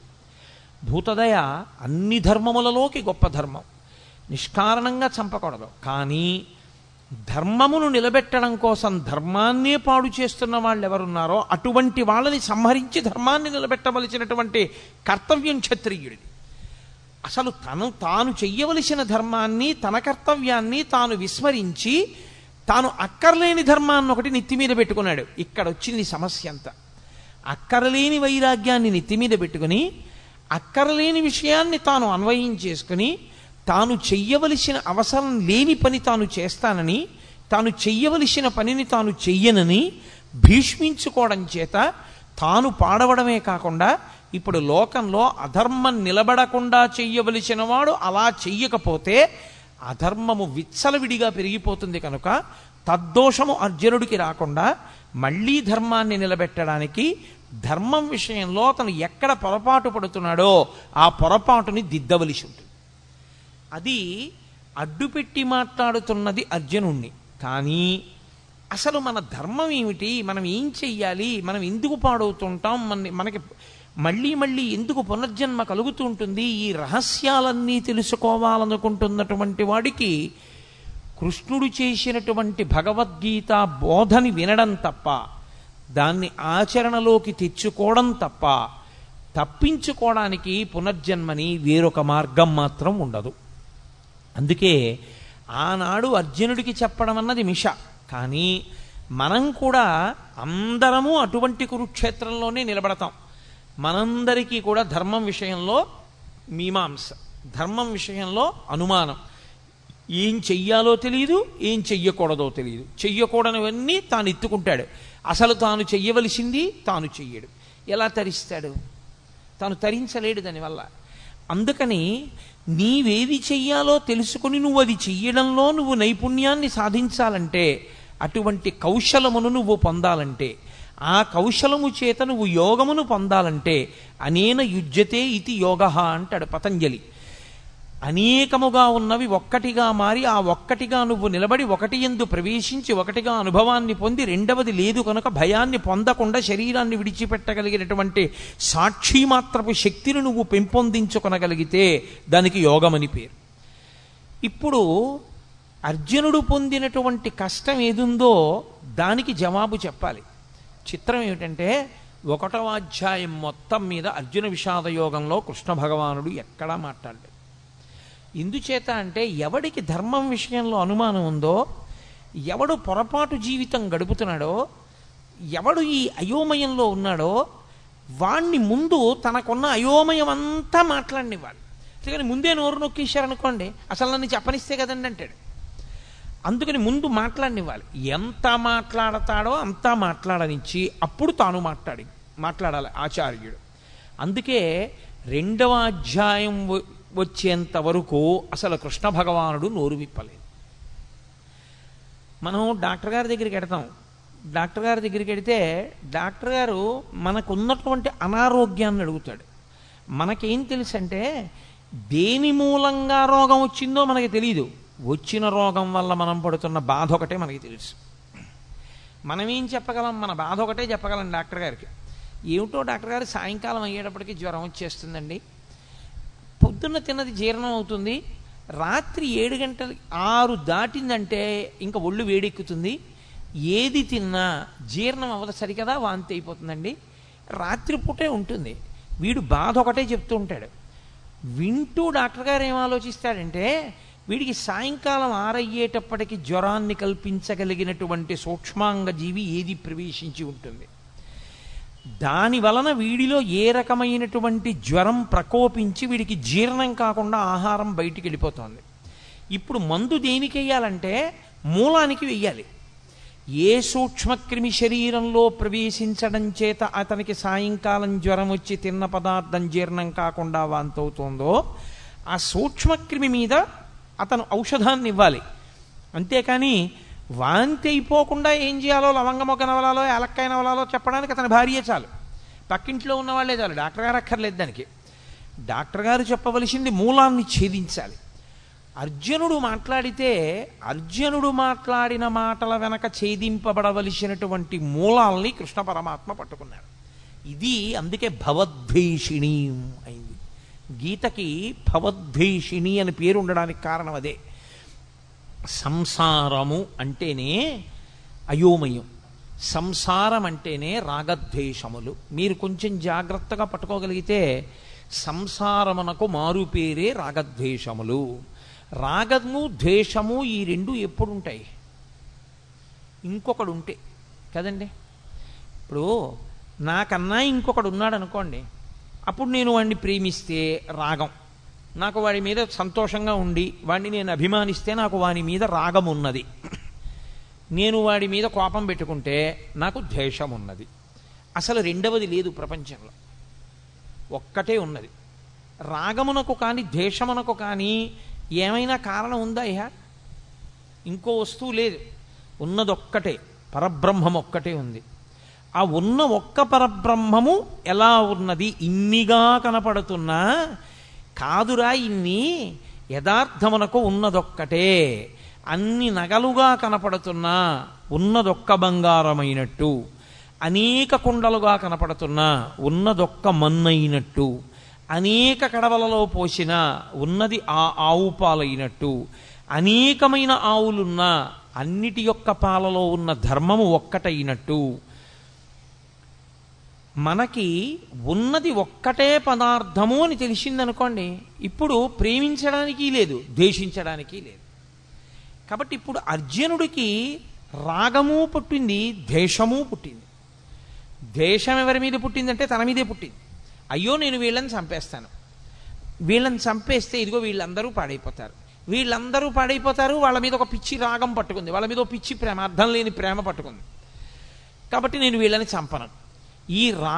భూతదయ అన్ని ధర్మములలోకి గొప్ప ధర్మం నిష్కారణంగా చంపకూడదు కానీ ధర్మమును నిలబెట్టడం కోసం ధర్మాన్నే పాడు చేస్తున్న వాళ్ళు ఎవరున్నారో అటువంటి వాళ్ళని సంహరించి ధర్మాన్ని నిలబెట్టవలసినటువంటి కర్తవ్యం క్షత్రియుడిది అసలు తను తాను చెయ్యవలసిన ధర్మాన్ని తన కర్తవ్యాన్ని తాను విస్మరించి తాను అక్కర్లేని ధర్మాన్ని ఒకటి నెత్తి మీద పెట్టుకున్నాడు ఇక్కడ వచ్చింది సమస్య అంతా అక్కరలేని వైరాగ్యాన్ని నెత్తి మీద పెట్టుకుని అక్కరలేని విషయాన్ని తాను అన్వయం చేసుకుని తాను చెయ్యవలసిన అవసరం లేని పని తాను చేస్తానని తాను చెయ్యవలసిన పనిని తాను చెయ్యనని భీష్మించుకోవడం చేత తాను పాడవడమే కాకుండా ఇప్పుడు లోకంలో అధర్మం నిలబడకుండా చెయ్యవలసిన వాడు అలా చెయ్యకపోతే అధర్మము విచ్చలవిడిగా పెరిగిపోతుంది కనుక తద్దోషము అర్జునుడికి రాకుండా మళ్ళీ ధర్మాన్ని నిలబెట్టడానికి ధర్మం విషయంలో అతను ఎక్కడ పొరపాటు పడుతున్నాడో ఆ పొరపాటుని దిద్దవలసి ఉంటుంది అది అడ్డుపెట్టి మాట్లాడుతున్నది అర్జునుణ్ణి కానీ అసలు మన ధర్మం ఏమిటి మనం ఏం చెయ్యాలి మనం ఎందుకు పాడవుతుంటాం మన మనకి మళ్ళీ మళ్ళీ ఎందుకు పునర్జన్మ కలుగుతూ ఉంటుంది ఈ రహస్యాలన్నీ తెలుసుకోవాలనుకుంటున్నటువంటి వాడికి కృష్ణుడు చేసినటువంటి భగవద్గీత బోధని వినడం తప్ప దాన్ని ఆచరణలోకి తెచ్చుకోవడం తప్ప తప్పించుకోవడానికి పునర్జన్మని వేరొక మార్గం మాత్రం ఉండదు అందుకే ఆనాడు అర్జునుడికి చెప్పడం అన్నది మిష కానీ మనం కూడా అందరము అటువంటి కురుక్షేత్రంలోనే నిలబడతాం మనందరికీ కూడా ధర్మం విషయంలో మీమాంస ధర్మం విషయంలో అనుమానం ఏం చెయ్యాలో తెలియదు ఏం చెయ్యకూడదో తెలియదు చెయ్యకూడనివన్నీ తాను ఎత్తుకుంటాడు అసలు తాను చెయ్యవలసింది తాను చెయ్యడు ఎలా తరిస్తాడు తాను తరించలేడు దానివల్ల అందుకని నీవేది చెయ్యాలో తెలుసుకుని నువ్వు అది చెయ్యడంలో నువ్వు నైపుణ్యాన్ని సాధించాలంటే అటువంటి కౌశలమును నువ్వు పొందాలంటే ఆ కౌశలము చేత నువ్వు యోగమును పొందాలంటే అనేన యుజ్యతే ఇది యోగ అంటాడు పతంజలి అనేకముగా ఉన్నవి ఒక్కటిగా మారి ఆ ఒక్కటిగా నువ్వు నిలబడి ఒకటి ఎందు ప్రవేశించి ఒకటిగా అనుభవాన్ని పొంది రెండవది లేదు కనుక భయాన్ని పొందకుండా శరీరాన్ని విడిచిపెట్టగలిగినటువంటి సాక్షి మాత్రపు శక్తిని నువ్వు పెంపొందించుకొనగలిగితే దానికి యోగమని పేరు ఇప్పుడు అర్జునుడు పొందినటువంటి కష్టం ఏదుందో దానికి జవాబు చెప్పాలి చిత్రం ఏమిటంటే ఒకటవ అధ్యాయం మొత్తం మీద అర్జున విషాద యోగంలో కృష్ణ భగవానుడు ఎక్కడా మాట్లాడలేదు ఎందుచేత అంటే ఎవడికి ధర్మం విషయంలో అనుమానం ఉందో ఎవడు పొరపాటు జీవితం గడుపుతున్నాడో ఎవడు ఈ అయోమయంలో ఉన్నాడో వాణ్ణి ముందు తనకున్న అయోమయం అంతా మాట్లాడినివ్వాలి అందుకని ముందే నోరు నొక్కేశారనుకోండి అసలు నన్ను చెప్పనిస్తే కదండి అంటాడు అందుకని ముందు మాట్లాడనివ్వాలి ఎంత మాట్లాడతాడో అంతా మాట్లాడనిచ్చి అప్పుడు తాను మాట్లాడి మాట్లాడాలి ఆచార్యుడు అందుకే రెండవ అధ్యాయం వ- వచ్చేంత వరకు అసలు కృష్ణ భగవానుడు నోరు విప్పలేదు మనం డాక్టర్ గారి దగ్గరికి వెడతాం డాక్టర్ గారి దగ్గరికి వెడితే డాక్టర్ గారు మనకున్నటువంటి అనారోగ్యాన్ని అడుగుతాడు మనకేం తెలుసు అంటే దేని మూలంగా రోగం వచ్చిందో మనకి తెలియదు వచ్చిన రోగం వల్ల మనం పడుతున్న బాధ ఒకటే మనకి తెలుసు మనం ఏం చెప్పగలం మన బాధ ఒకటే చెప్పగలం డాక్టర్ గారికి ఏమిటో డాక్టర్ గారు సాయంకాలం అయ్యేటప్పటికి జ్వరం వచ్చేస్తుందండి పొద్దున్న తిన్నది జీర్ణం అవుతుంది రాత్రి ఏడు గంటలు ఆరు దాటిందంటే ఇంకా ఒళ్ళు వేడెక్కుతుంది ఏది తిన్నా జీర్ణం అవ్వదు సరికదా వాంతి అయిపోతుందండి రాత్రిపూటే ఉంటుంది వీడు బాధ ఒకటే చెప్తూ ఉంటాడు వింటూ డాక్టర్ గారు ఏం ఆలోచిస్తాడంటే వీడికి సాయంకాలం ఆరయ్యేటప్పటికి జ్వరాన్ని కల్పించగలిగినటువంటి సూక్ష్మాంగ జీవి ఏది ప్రవేశించి ఉంటుంది దాని వలన వీడిలో ఏ రకమైనటువంటి జ్వరం ప్రకోపించి వీడికి జీర్ణం కాకుండా ఆహారం బయటికి వెళ్ళిపోతుంది ఇప్పుడు మందు దేనికి వెయ్యాలంటే మూలానికి వెయ్యాలి ఏ సూక్ష్మక్రిమి శరీరంలో ప్రవేశించడం చేత అతనికి సాయంకాలం జ్వరం వచ్చి తిన్న పదార్థం జీర్ణం కాకుండా వాంతవుతోందో ఆ సూక్ష్మక్రిమి మీద అతను ఔషధాన్ని ఇవ్వాలి అంతేకాని వాంతి అయిపోకుండా ఏం చేయాలో లవంగమొక్క నవలాలో ఏలక్కాయ నవలాలో చెప్పడానికి అతని భార్య చాలు పక్కింట్లో ఉన్న వాళ్ళే చాలు డాక్టర్ గారు అక్కర్లేదు దానికి డాక్టర్ గారు చెప్పవలసింది మూలాన్ని ఛేదించాలి అర్జునుడు మాట్లాడితే అర్జునుడు మాట్లాడిన మాటల వెనక ఛేదింపబడవలసినటువంటి మూలాల్ని కృష్ణ పరమాత్మ పట్టుకున్నాడు ఇది అందుకే భవద్భీషిణి అయింది గీతకి భవద్భీషిణి అని పేరు ఉండడానికి కారణం అదే సంసారము అంటేనే అయోమయం సంసారం అంటేనే రాగద్వేషములు మీరు కొంచెం జాగ్రత్తగా పట్టుకోగలిగితే సంసారమునకు మారు పేరే రాగద్వేషములు రాగము ద్వేషము ఈ రెండు ఎప్పుడు ఉంటాయి ఇంకొకడు ఉంటే కదండి ఇప్పుడు నాకన్నా ఇంకొకడు ఉన్నాడు అనుకోండి అప్పుడు నేను వాడిని ప్రేమిస్తే రాగం నాకు వాడి మీద సంతోషంగా ఉండి వాడిని నేను అభిమానిస్తే నాకు వాడి మీద రాగం ఉన్నది నేను వాడి మీద కోపం పెట్టుకుంటే నాకు ద్వేషం ఉన్నది అసలు రెండవది లేదు ప్రపంచంలో ఒక్కటే ఉన్నది రాగమునకు కానీ ద్వేషమునకు కానీ ఏమైనా కారణం ఉందా ఇహ ఇంకో వస్తువు లేదు ఉన్నదొక్కటే పరబ్రహ్మం ఒక్కటే ఉంది ఆ ఉన్న ఒక్క పరబ్రహ్మము ఎలా ఉన్నది ఇన్నిగా కనపడుతున్నా కాదురా ఇన్ని యథార్థమునకు ఉన్నదొక్కటే అన్ని నగలుగా కనపడుతున్నా ఉన్నదొక్క బంగారమైనట్టు అనేక కుండలుగా కనపడుతున్నా ఉన్నదొక్క మన్నైనట్టు అనేక కడవలలో పోసిన ఉన్నది ఆ ఆవు పాలైనట్టు అనేకమైన ఆవులున్నా అన్నిటి యొక్క పాలలో ఉన్న ధర్మము ఒక్కటైనట్టు మనకి ఉన్నది ఒక్కటే పదార్థము అని తెలిసిందనుకోండి ఇప్పుడు ప్రేమించడానికి లేదు ద్వేషించడానికి లేదు కాబట్టి ఇప్పుడు అర్జునుడికి రాగము పుట్టింది ద్వేషము పుట్టింది ద్వేషం ఎవరి మీద పుట్టిందంటే తన మీదే పుట్టింది అయ్యో నేను వీళ్ళని చంపేస్తాను వీళ్ళని చంపేస్తే ఇదిగో వీళ్ళందరూ పాడైపోతారు వీళ్ళందరూ పాడైపోతారు వాళ్ళ మీద ఒక పిచ్చి రాగం పట్టుకుంది వాళ్ళ మీద ఒక పిచ్చి ప్రేమ అర్థం లేని ప్రేమ పట్టుకుంది కాబట్టి నేను వీళ్ళని చంపను ఈ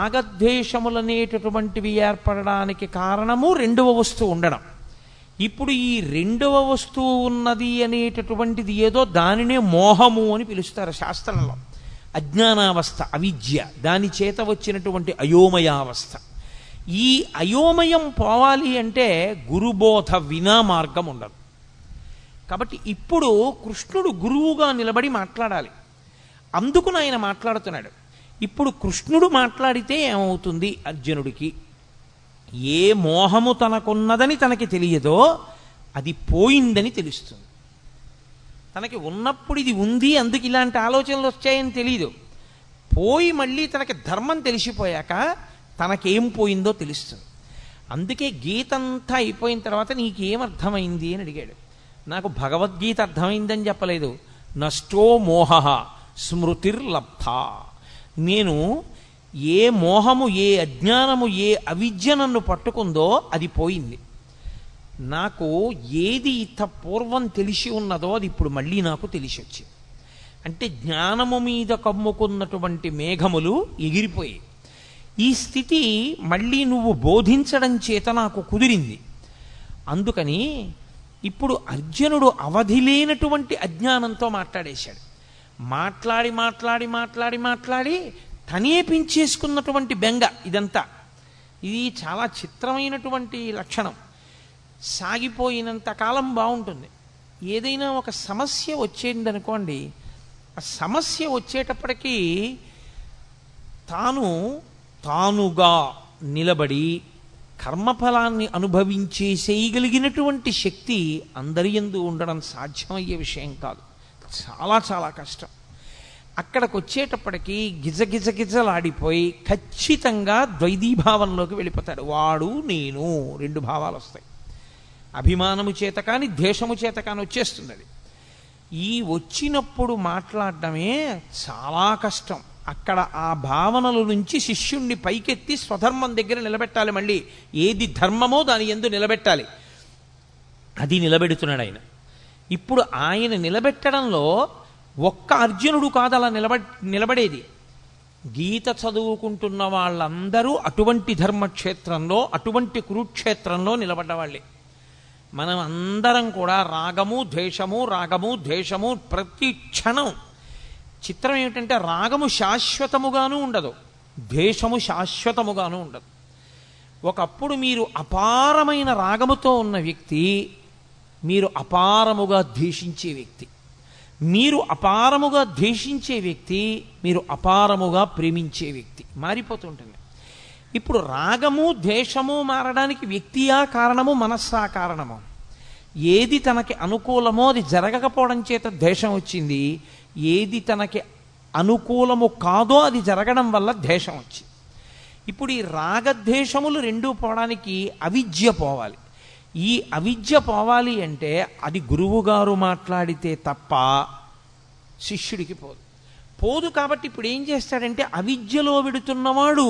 రాగద్వేషములనేటటువంటివి ఏర్పడడానికి కారణము రెండవ వస్తువు ఉండడం ఇప్పుడు ఈ రెండవ వస్తువు ఉన్నది అనేటటువంటిది ఏదో దానినే మోహము అని పిలుస్తారు శాస్త్రంలో అజ్ఞానావస్థ అవిద్య దాని చేత వచ్చినటువంటి అయోమయావస్థ ఈ అయోమయం పోవాలి అంటే గురుబోధ వినా మార్గం ఉండదు కాబట్టి ఇప్పుడు కృష్ణుడు గురువుగా నిలబడి మాట్లాడాలి అందుకు ఆయన మాట్లాడుతున్నాడు ఇప్పుడు కృష్ణుడు మాట్లాడితే ఏమవుతుంది అర్జునుడికి ఏ మోహము తనకున్నదని తనకి తెలియదో అది పోయిందని తెలుస్తుంది తనకి ఉన్నప్పుడు ఇది ఉంది అందుకు ఇలాంటి ఆలోచనలు వచ్చాయని తెలియదు పోయి మళ్ళీ తనకి ధర్మం తెలిసిపోయాక తనకేం పోయిందో తెలుస్తుంది అందుకే గీత అంతా అయిపోయిన తర్వాత నీకేం అర్థమైంది అని అడిగాడు నాకు భగవద్గీత అర్థమైందని చెప్పలేదు నష్టో మోహ స్మృతిర్లబ్ధ నేను ఏ మోహము ఏ అజ్ఞానము ఏ అవిద్య నన్ను పట్టుకుందో అది పోయింది నాకు ఏది ఇత పూర్వం తెలిసి ఉన్నదో అది ఇప్పుడు మళ్ళీ నాకు తెలిసి వచ్చింది అంటే జ్ఞానము మీద కమ్ముకున్నటువంటి మేఘములు ఎగిరిపోయాయి ఈ స్థితి మళ్ళీ నువ్వు బోధించడం చేత నాకు కుదిరింది అందుకని ఇప్పుడు అర్జునుడు అవధి లేనటువంటి అజ్ఞానంతో మాట్లాడేశాడు మాట్లాడి మాట్లాడి మాట్లాడి మాట్లాడి తనే పెంచేసుకున్నటువంటి బెంగ ఇదంతా ఇది చాలా చిత్రమైనటువంటి లక్షణం సాగిపోయినంత కాలం బాగుంటుంది ఏదైనా ఒక సమస్య వచ్చేసిందనుకోండి ఆ సమస్య వచ్చేటప్పటికీ తాను తానుగా నిలబడి కర్మఫలాన్ని అనుభవించేసేయగలిగినటువంటి శక్తి అందరి యందు ఉండడం సాధ్యమయ్యే విషయం కాదు చాలా చాలా కష్టం అక్కడికి వచ్చేటప్పటికి గిజ గిజ గిజలాడిపోయి ఖచ్చితంగా ద్వైదీభావంలోకి వెళ్ళిపోతాడు వాడు నేను రెండు భావాలు వస్తాయి అభిమానము చేత కానీ ద్వేషము చేత కానీ వచ్చేస్తుంది అది ఈ వచ్చినప్పుడు మాట్లాడటమే చాలా కష్టం అక్కడ ఆ భావనల నుంచి శిష్యుణ్ణి పైకెత్తి స్వధర్మం దగ్గర నిలబెట్టాలి మళ్ళీ ఏది ధర్మమో దాని ఎందు నిలబెట్టాలి అది నిలబెడుతున్నాడు ఆయన ఇప్పుడు ఆయన నిలబెట్టడంలో ఒక్క అర్జునుడు కాదు అలా నిలబ నిలబడేది గీత చదువుకుంటున్న వాళ్ళందరూ అటువంటి ధర్మక్షేత్రంలో అటువంటి కురుక్షేత్రంలో నిలబడ్డవాళ్ళే మనం అందరం కూడా రాగము ద్వేషము రాగము ద్వేషము ప్రతి క్షణం చిత్రం ఏమిటంటే రాగము శాశ్వతముగాను ఉండదు ద్వేషము శాశ్వతముగాను ఉండదు ఒకప్పుడు మీరు అపారమైన రాగముతో ఉన్న వ్యక్తి మీరు అపారముగా ద్వేషించే వ్యక్తి మీరు అపారముగా ద్వేషించే వ్యక్తి మీరు అపారముగా ప్రేమించే వ్యక్తి మారిపోతుంటుంది ఇప్పుడు రాగము ద్వేషము మారడానికి వ్యక్తియా కారణము మనస్సా కారణము ఏది తనకి అనుకూలమో అది జరగకపోవడం చేత ద్వేషం వచ్చింది ఏది తనకి అనుకూలము కాదో అది జరగడం వల్ల ద్వేషం వచ్చింది ఇప్పుడు ఈ రాగద్వేషములు రెండూ పోవడానికి అవిద్య పోవాలి ఈ అవిద్య పోవాలి అంటే అది గురువుగారు మాట్లాడితే తప్ప శిష్యుడికి పోదు పోదు కాబట్టి ఇప్పుడు ఏం చేస్తాడంటే అవిద్యలో విడుతున్నవాడు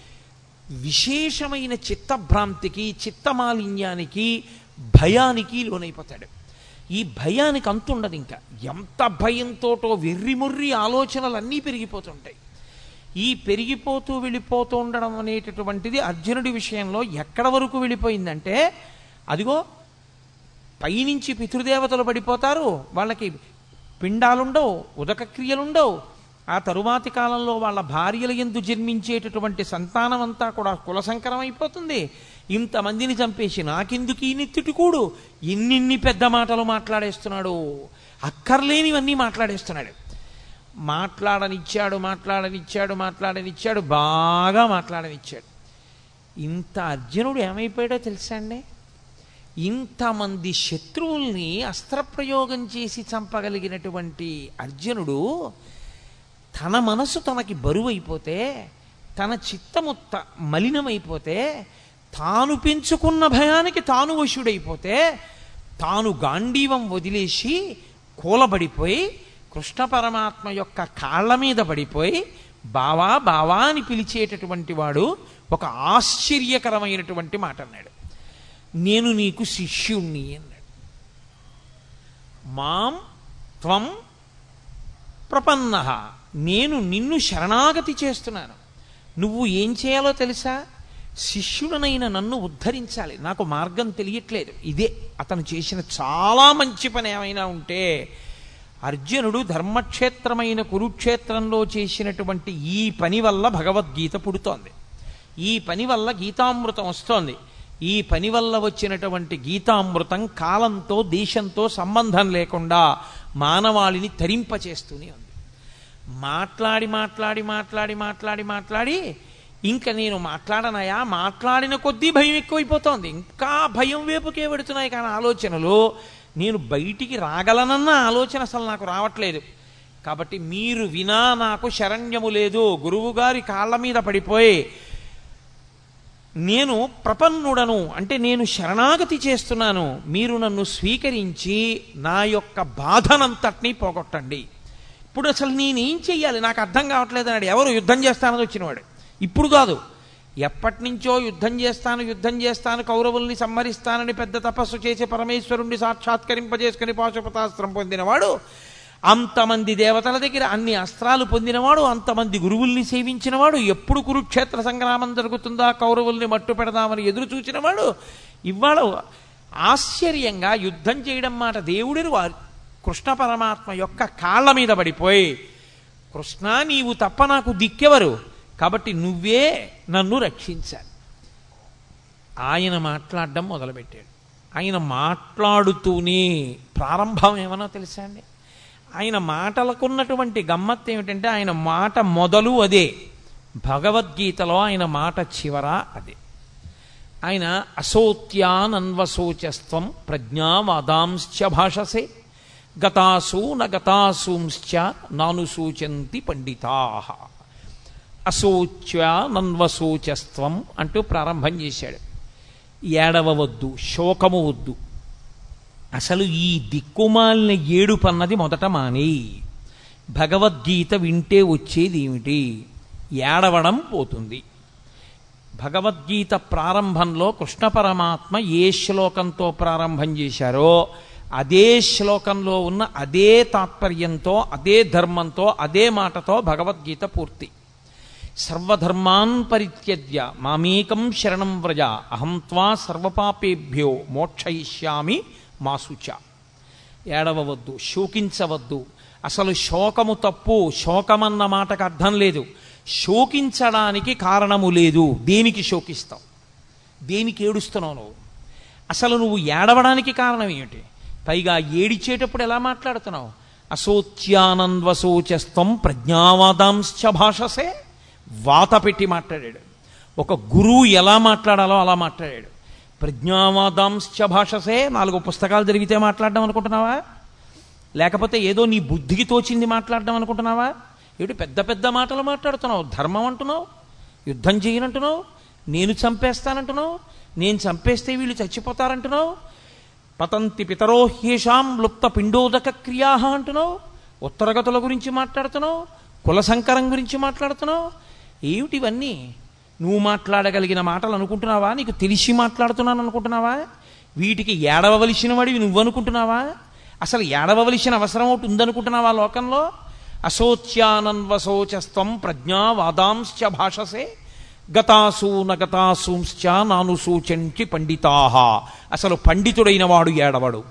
విశేషమైన చిత్తభ్రాంతికి చిత్తమాలిన్యానికి భయానికి లోనైపోతాడు ఈ భయానికి అంతుండదు ఇంకా ఎంత భయంతోటో వెర్రిముర్రి ఆలోచనలు అన్నీ పెరిగిపోతుంటాయి ఈ పెరిగిపోతూ వెళ్ళిపోతూ ఉండడం అనేటటువంటిది అర్జునుడి విషయంలో ఎక్కడ వరకు వెళ్ళిపోయిందంటే అదిగో పైనుంచి పితృదేవతలు పడిపోతారు వాళ్ళకి పిండాలుండవు ఉదక క్రియలుండవు ఆ తరువాతి కాలంలో వాళ్ళ భార్యల ఎందు జన్మించేటటువంటి సంతానం అంతా కూడా కులసంకరం అయిపోతుంది ఇంతమందిని చంపేసి నాకెందుకు ఈ నెత్తుటికూడు ఎన్నిన్ని పెద్ద మాటలు మాట్లాడేస్తున్నాడు అక్కర్లేనివన్నీ మాట్లాడేస్తున్నాడు మాట్లాడనిచ్చాడు మాట్లాడనిచ్చాడు మాట్లాడనిచ్చాడు బాగా మాట్లాడనిచ్చాడు ఇంత అర్జునుడు ఏమైపోయాడో తెలుసా అండి ఇంతమంది శత్రువుల్ని అస్త్రప్రయోగం చేసి చంపగలిగినటువంటి అర్జునుడు తన మనసు తనకి బరువైపోతే తన చిత్తము త- మలినమైపోతే తాను పెంచుకున్న భయానికి తాను వశుడైపోతే తాను గాంధీవం వదిలేసి కూలబడిపోయి కృష్ణ పరమాత్మ యొక్క కాళ్ళ మీద పడిపోయి బావా బావా అని పిలిచేటటువంటి వాడు ఒక ఆశ్చర్యకరమైనటువంటి మాట అన్నాడు నేను నీకు శిష్యుణ్ణి అన్నాడు మాం త్వం ప్రపన్న నేను నిన్ను శరణాగతి చేస్తున్నాను నువ్వు ఏం చేయాలో తెలుసా శిష్యుడనైన నన్ను ఉద్ధరించాలి నాకు మార్గం తెలియట్లేదు ఇదే అతను చేసిన చాలా మంచి పని ఏమైనా ఉంటే అర్జునుడు ధర్మక్షేత్రమైన కురుక్షేత్రంలో చేసినటువంటి ఈ పని వల్ల భగవద్గీత పుడుతోంది ఈ పని వల్ల గీతామృతం వస్తోంది ఈ పని వల్ల వచ్చినటువంటి గీతామృతం కాలంతో దేశంతో సంబంధం లేకుండా మానవాళిని తరింపచేస్తూనే ఉంది మాట్లాడి మాట్లాడి మాట్లాడి మాట్లాడి మాట్లాడి ఇంకా నేను మాట్లాడనయా మాట్లాడిన కొద్దీ భయం ఎక్కువైపోతోంది ఇంకా భయం వైపుకే పెడుతున్నాయి కానీ ఆలోచనలు నేను బయటికి రాగలనన్న ఆలోచన అసలు నాకు రావట్లేదు కాబట్టి మీరు వినా నాకు శరణ్యము లేదు గురువుగారి కాళ్ళ మీద పడిపోయి నేను ప్రపన్నుడను అంటే నేను శరణాగతి చేస్తున్నాను మీరు నన్ను స్వీకరించి నా యొక్క బాధనంతటినీ పోగొట్టండి ఇప్పుడు అసలు నేనేం చెయ్యాలి నాకు అర్థం కావట్లేదు అన్నాడు ఎవరు యుద్ధం చేస్తానని వచ్చినవాడు ఇప్పుడు కాదు ఎప్పటి నుంచో యుద్ధం చేస్తాను యుద్ధం చేస్తాను కౌరవుల్ని సంహరిస్తానని పెద్ద తపస్సు చేసి పరమేశ్వరుణ్ణి సాక్షాత్కరింపజేసుకుని పాశుపతాస్త్రం పొందినవాడు అంతమంది దేవతల దగ్గర అన్ని అస్త్రాలు పొందినవాడు అంతమంది గురువుల్ని సేవించినవాడు ఎప్పుడు కురుక్షేత్ర సంగ్రామం జరుగుతుందా కౌరవుల్ని మట్టు పెడదామని ఎదురు చూచినవాడు ఇవాళ ఆశ్చర్యంగా యుద్ధం చేయడం మాట దేవుడిని వారు కృష్ణ పరమాత్మ యొక్క కాళ్ళ మీద పడిపోయి కృష్ణ నీవు తప్ప నాకు దిక్కెవరు కాబట్టి నువ్వే నన్ను రక్షించాలి ఆయన మాట్లాడడం మొదలుపెట్టాడు ఆయన మాట్లాడుతూనే ప్రారంభం ఏమన్నా తెలుసా అండి ఆయన మాటలకున్నటువంటి గమ్మత్ ఏమిటంటే ఆయన మాట మొదలు అదే భగవద్గీతలో ఆయన మాట చివర అదే ఆయన అసోత్యానన్వశోచస్త్వం ప్రజ్ఞావాదాంశ్చ భాషసే గతాసు న గతాసూంశ్చ నాను సూచంతి పండితా అశోచ్యానన్వశోచస్త్వం అంటూ ప్రారంభం చేశాడు ఏడవవద్దు శోకము వద్దు అసలు ఈ దిక్కుమాలిన ఏడుపన్నది మొదట మాని భగవద్గీత వింటే వచ్చేది ఏమిటి ఏడవడం పోతుంది భగవద్గీత ప్రారంభంలో కృష్ణ పరమాత్మ ఏ శ్లోకంతో ప్రారంభం చేశారో అదే శ్లోకంలో ఉన్న అదే తాత్పర్యంతో అదే ధర్మంతో అదే మాటతో భగవద్గీత పూర్తి సర్వధర్మాన్ పరిత్యజ్య మామేకం శరణం వ్రజ అహం త్వా సర్వపాపేభ్యో మోక్షయిష్యామి మాసుచ ఏడవవద్దు శోకించవద్దు అసలు శోకము తప్పు శోకమన్న మాటకు అర్థం లేదు శోకించడానికి కారణము లేదు దేనికి శోకిస్తావు దేనికి ఏడుస్తున్నావు నువ్వు అసలు నువ్వు ఏడవడానికి కారణం ఏమిటి పైగా ఏడిచేటప్పుడు ఎలా మాట్లాడుతున్నావు అసోచ్యానంద్వశోచస్తం ప్రజ్ఞావాదాంశ్చ భాషసే వాత పెట్టి మాట్లాడాడు ఒక గురువు ఎలా మాట్లాడాలో అలా మాట్లాడాడు ప్రజ్ఞావాదాంశ్చ భాషసే నాలుగు పుస్తకాలు జరిగితే మాట్లాడడం అనుకుంటున్నావా లేకపోతే ఏదో నీ బుద్ధికి తోచింది మాట్లాడడం అనుకుంటున్నావా ఏమిటి పెద్ద పెద్ద మాటలు మాట్లాడుతున్నావు ధర్మం అంటున్నావు యుద్ధం చేయనంటున్నావు నేను చంపేస్తానంటున్నావు నేను చంపేస్తే వీళ్ళు చచ్చిపోతారంటున్నావు పతంతి పితరో హ్యేషాం లుప్త పిండోదక క్రియా అంటున్నావు ఉత్తరగతుల గురించి మాట్లాడుతున్నావు కుల సంకరం గురించి మాట్లాడుతున్నావు ఏమిటివన్నీ నువ్వు మాట్లాడగలిగిన మాటలు అనుకుంటున్నావా నీకు తెలిసి మాట్లాడుతున్నాను అనుకుంటున్నావా వీటికి ఏడవవలసిన వాడివి నువ్వు అనుకుంటున్నావా అసలు ఏడవవలసిన అవసరం ఒకటి ఉందనుకుంటున్నావా లోకంలో అశోచ్యానన్వశోచస్త్వం ప్రజ్ఞావాదాంశ్చ భాషసే గతాసు నగతాసూంశ్చ నాను సూచంచి పండితాహ అసలు పండితుడైన వాడు ఏడవడు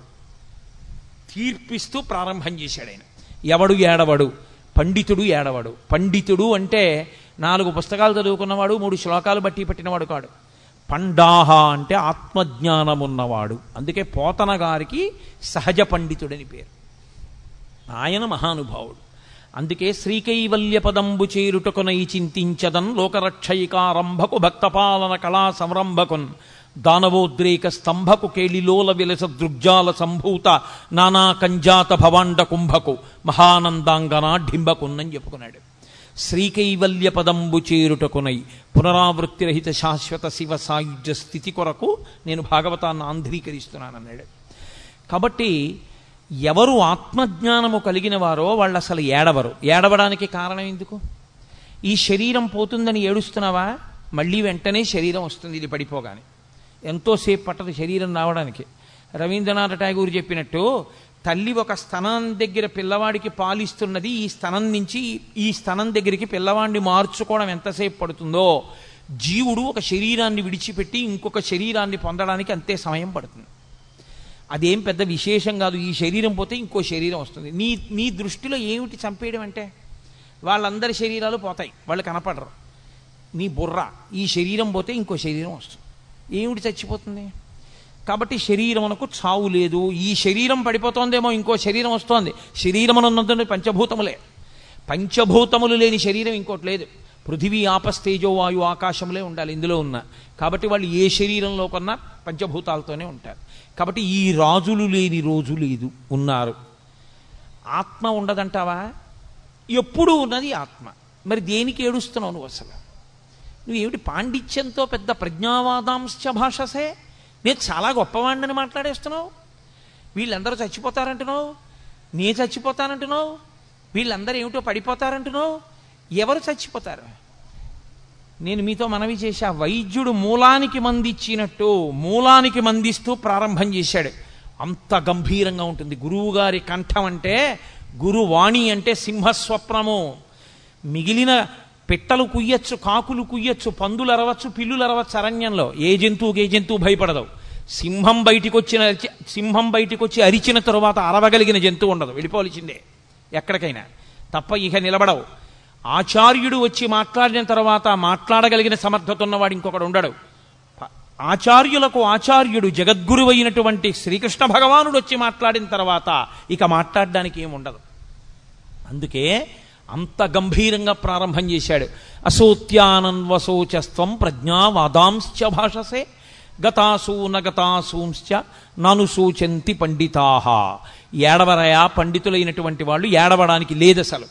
తీర్పిస్తూ ప్రారంభం చేశాడు ఆయన ఎవడు ఏడవడు పండితుడు ఏడవడు పండితుడు అంటే నాలుగు పుస్తకాలు చదువుకున్నవాడు మూడు శ్లోకాలు బట్టి పెట్టినవాడు కాడు పండాహ అంటే ఆత్మజ్ఞానం ఉన్నవాడు అందుకే పోతన గారికి సహజ పండితుడని పేరు ఆయన మహానుభావుడు అందుకే శ్రీకైవల్య పదంబు చేరుటకునై చింతించదన్ లోకరక్షయికారంభకు భక్తపాలన కళా సంరంభకున్ దానవోద్రేక స్తంభకు కేళిలోల విలస దృగ్జాల సంభూత నానా కంజాత భవాండ కుంభకు మహానందాంగన ఢింబకున్నని చెప్పుకున్నాడు శ్రీకైవల్య పదంబు చేరుటకునై పునరావృత్తిరహిత శాశ్వత శివ సాయుధ్య స్థితి కొరకు నేను భాగవతాన్ని ఆంధ్రీకరిస్తున్నానన్నాడు కాబట్టి ఎవరు ఆత్మజ్ఞానము కలిగిన వారో వాళ్ళు అసలు ఏడవరు ఏడవడానికి కారణం ఎందుకు ఈ శరీరం పోతుందని ఏడుస్తున్నావా మళ్ళీ వెంటనే శరీరం వస్తుంది ఇది పడిపోగానే ఎంతోసేపు పట్టదు శరీరం రావడానికి రవీంద్రనాథ్ ఠాగూర్ చెప్పినట్టు తల్లి ఒక స్తనం దగ్గర పిల్లవాడికి పాలిస్తున్నది ఈ స్తనం నుంచి ఈ స్తనం దగ్గరికి పిల్లవాడిని మార్చుకోవడం ఎంతసేపు పడుతుందో జీవుడు ఒక శరీరాన్ని విడిచిపెట్టి ఇంకొక శరీరాన్ని పొందడానికి అంతే సమయం పడుతుంది అదేం పెద్ద విశేషం కాదు ఈ శరీరం పోతే ఇంకో శరీరం వస్తుంది నీ నీ దృష్టిలో ఏమిటి చంపేయడం అంటే వాళ్ళందరి శరీరాలు పోతాయి వాళ్ళు కనపడరు నీ బుర్ర ఈ శరీరం పోతే ఇంకో శరీరం వస్తుంది ఏమిటి చచ్చిపోతుంది కాబట్టి శరీరమునకు చావు లేదు ఈ శరీరం పడిపోతోందేమో ఇంకో శరీరం వస్తోంది శరీరమునందు పంచభూతములే పంచభూతములు లేని శరీరం ఇంకోటి లేదు పృథివీ ఆపస్తేజో వాయు ఆకాశములే ఉండాలి ఇందులో ఉన్న కాబట్టి వాళ్ళు ఏ శరీరంలో కొన్నా పంచభూతాలతోనే ఉంటారు కాబట్టి ఈ రాజులు లేని రోజు లేదు ఉన్నారు ఆత్మ ఉండదంటావా ఎప్పుడు ఉన్నది ఆత్మ మరి దేనికి ఏడుస్తున్నావు నువ్వు అసలు నువ్వేమిటి పాండిత్యంతో పెద్ద ప్రజ్ఞావాదాంశ భాషసే నేను చాలా గొప్పవాడిని మాట్లాడేస్తున్నావు వీళ్ళందరూ చచ్చిపోతారంటున్నావు నే చచ్చిపోతానంటున్నావు వీళ్ళందరూ ఏమిటో పడిపోతారంటున్నావు ఎవరు చచ్చిపోతారు నేను మీతో మనవి చేశా వైద్యుడు మూలానికి మందిచ్చినట్టు మూలానికి మందిస్తూ ప్రారంభం చేశాడు అంత గంభీరంగా ఉంటుంది గురువుగారి కంఠం అంటే గురువాణి అంటే సింహస్వప్నము మిగిలిన పిట్టలు కుయ్యచ్చు కాకులు కుయ్యచ్చు పందులు అరవచ్చు పిల్లులు అరవచ్చు అరణ్యంలో ఏ జంతువుకి ఏ జంతువు భయపడదు సింహం బయటికి వచ్చిన సింహం బయటికి వచ్చి అరిచిన తరువాత అరవగలిగిన జంతువు ఉండదు వెళ్ళిపోవలసిందే ఎక్కడికైనా తప్ప ఇక నిలబడవు ఆచార్యుడు వచ్చి మాట్లాడిన తర్వాత మాట్లాడగలిగిన సమర్థత ఉన్నవాడు ఇంకొకడు ఉండడు ఆచార్యులకు ఆచార్యుడు జగద్గురు అయినటువంటి శ్రీకృష్ణ భగవానుడు వచ్చి మాట్లాడిన తర్వాత ఇక మాట్లాడడానికి ఏముండదు అందుకే అంత గంభీరంగా ప్రారంభం చేశాడు అసోత్యానన్వసోచస్త్వం ప్రజ్ఞావాదాంశ్చ భాషసే గతాసూ నగతాసూంశ్చ నను సూచంతి పండితాహ ఏడవరయా పండితులైనటువంటి వాళ్ళు ఏడవడానికి లేదసలు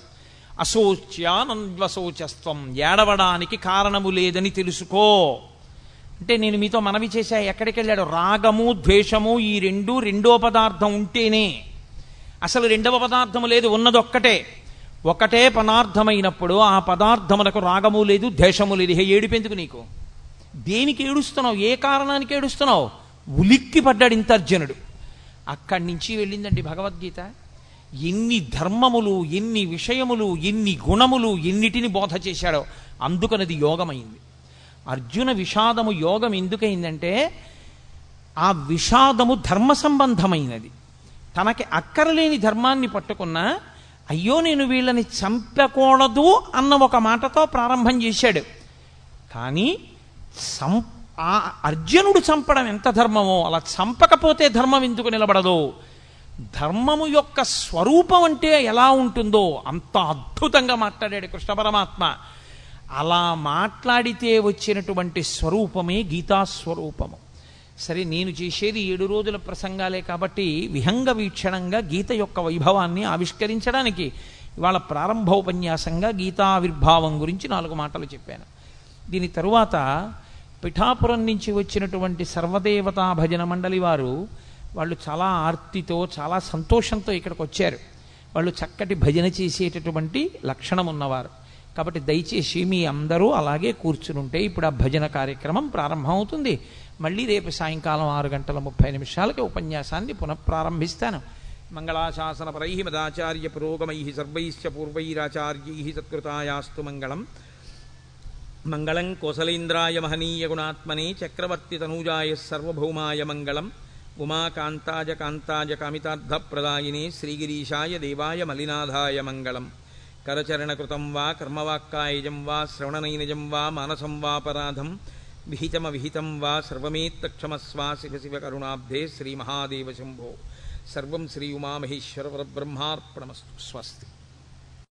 అశోచ్యానన్వశోచస్త్వం ఏడవడానికి కారణము లేదని తెలుసుకో అంటే నేను మీతో మనవి చేశా ఎక్కడికి వెళ్ళాడు రాగము ద్వేషము ఈ రెండు రెండో పదార్థం ఉంటేనే అసలు రెండవ పదార్థము లేదు ఉన్నది ఒక్కటే ఒకటే పదార్థమైనప్పుడు ఆ పదార్థమునకు రాగము లేదు ద్వేషము లేదు హే ఏడిపెందుకు నీకు దేనికి ఏడుస్తున్నావు ఏ కారణానికి ఏడుస్తున్నావు ఉలిక్కి పడ్డాడు ఇంతర్జనుడు అక్కడి నుంచి వెళ్ళిందండి భగవద్గీత ఎన్ని ధర్మములు ఎన్ని విషయములు ఎన్ని గుణములు ఎన్నిటిని బోధ చేశాడో అందుకనది యోగమైంది అర్జున విషాదము యోగం ఎందుకైందంటే ఆ విషాదము ధర్మ సంబంధమైనది తనకి అక్కరలేని ధర్మాన్ని పట్టుకున్నా అయ్యో నేను వీళ్ళని చంపకూడదు అన్న ఒక మాటతో ప్రారంభం చేశాడు కానీ సం ఆ అర్జునుడు చంపడం ఎంత ధర్మమో అలా చంపకపోతే ధర్మం ఎందుకు నిలబడదు ధర్మము యొక్క స్వరూపం అంటే ఎలా ఉంటుందో అంత అద్భుతంగా మాట్లాడాడు కృష్ణ పరమాత్మ అలా మాట్లాడితే వచ్చినటువంటి స్వరూపమే గీతా స్వరూపము సరే నేను చేసేది ఏడు రోజుల ప్రసంగాలే కాబట్టి విహంగ వీక్షణంగా గీత యొక్క వైభవాన్ని ఆవిష్కరించడానికి ఇవాళ ప్రారంభోపన్యాసంగా గీతావిర్భావం గురించి నాలుగు మాటలు చెప్పాను దీని తరువాత పిఠాపురం నుంచి వచ్చినటువంటి సర్వదేవతా భజన మండలి వారు వాళ్ళు చాలా ఆర్తితో చాలా సంతోషంతో ఇక్కడికి వచ్చారు వాళ్ళు చక్కటి భజన చేసేటటువంటి లక్షణం ఉన్నవారు కాబట్టి దయచేసి మీ అందరూ అలాగే కూర్చునుంటే ఇప్పుడు ఆ భజన కార్యక్రమం ప్రారంభమవుతుంది మళ్ళీ రేపు సాయంకాలం ఆరు గంటల ముప్పై నిమిషాలకి ఉపన్యాసాన్ని పునఃప్రారంభిస్తాను మంగళాశాసనపరై మదాచార్య పురోగమై సర్వైశ్చ పూర్వైరాచార్యై సత్కృతాయాస్తు మంగళం మంగళం కోసలేంద్రాయ మహనీయ గుణాత్మనే చక్రవర్తి తనూజాయ సర్వభౌమాయ మంగళం ఉమాకాంతాజ కాంతాజ కామితార్థప్రదాయినే శ్రీగిరీశాయ దేవాయ మలినాథాయ మంగళం కరచరణకృతం వా కర్మవాక్కాయజం వా శ్రవణనైనజం వా మానసం వాపరాధం విహితమవిహితం వా సర్వమేత్తక్షమస్వా శివ శివ కరుణాబ్ధే శ్రీమహాదేవ శంభో సర్వం శ్రీ ఉమామహేశ్వర పరబ్రహ్మార్పణమస్తు స్వస్తి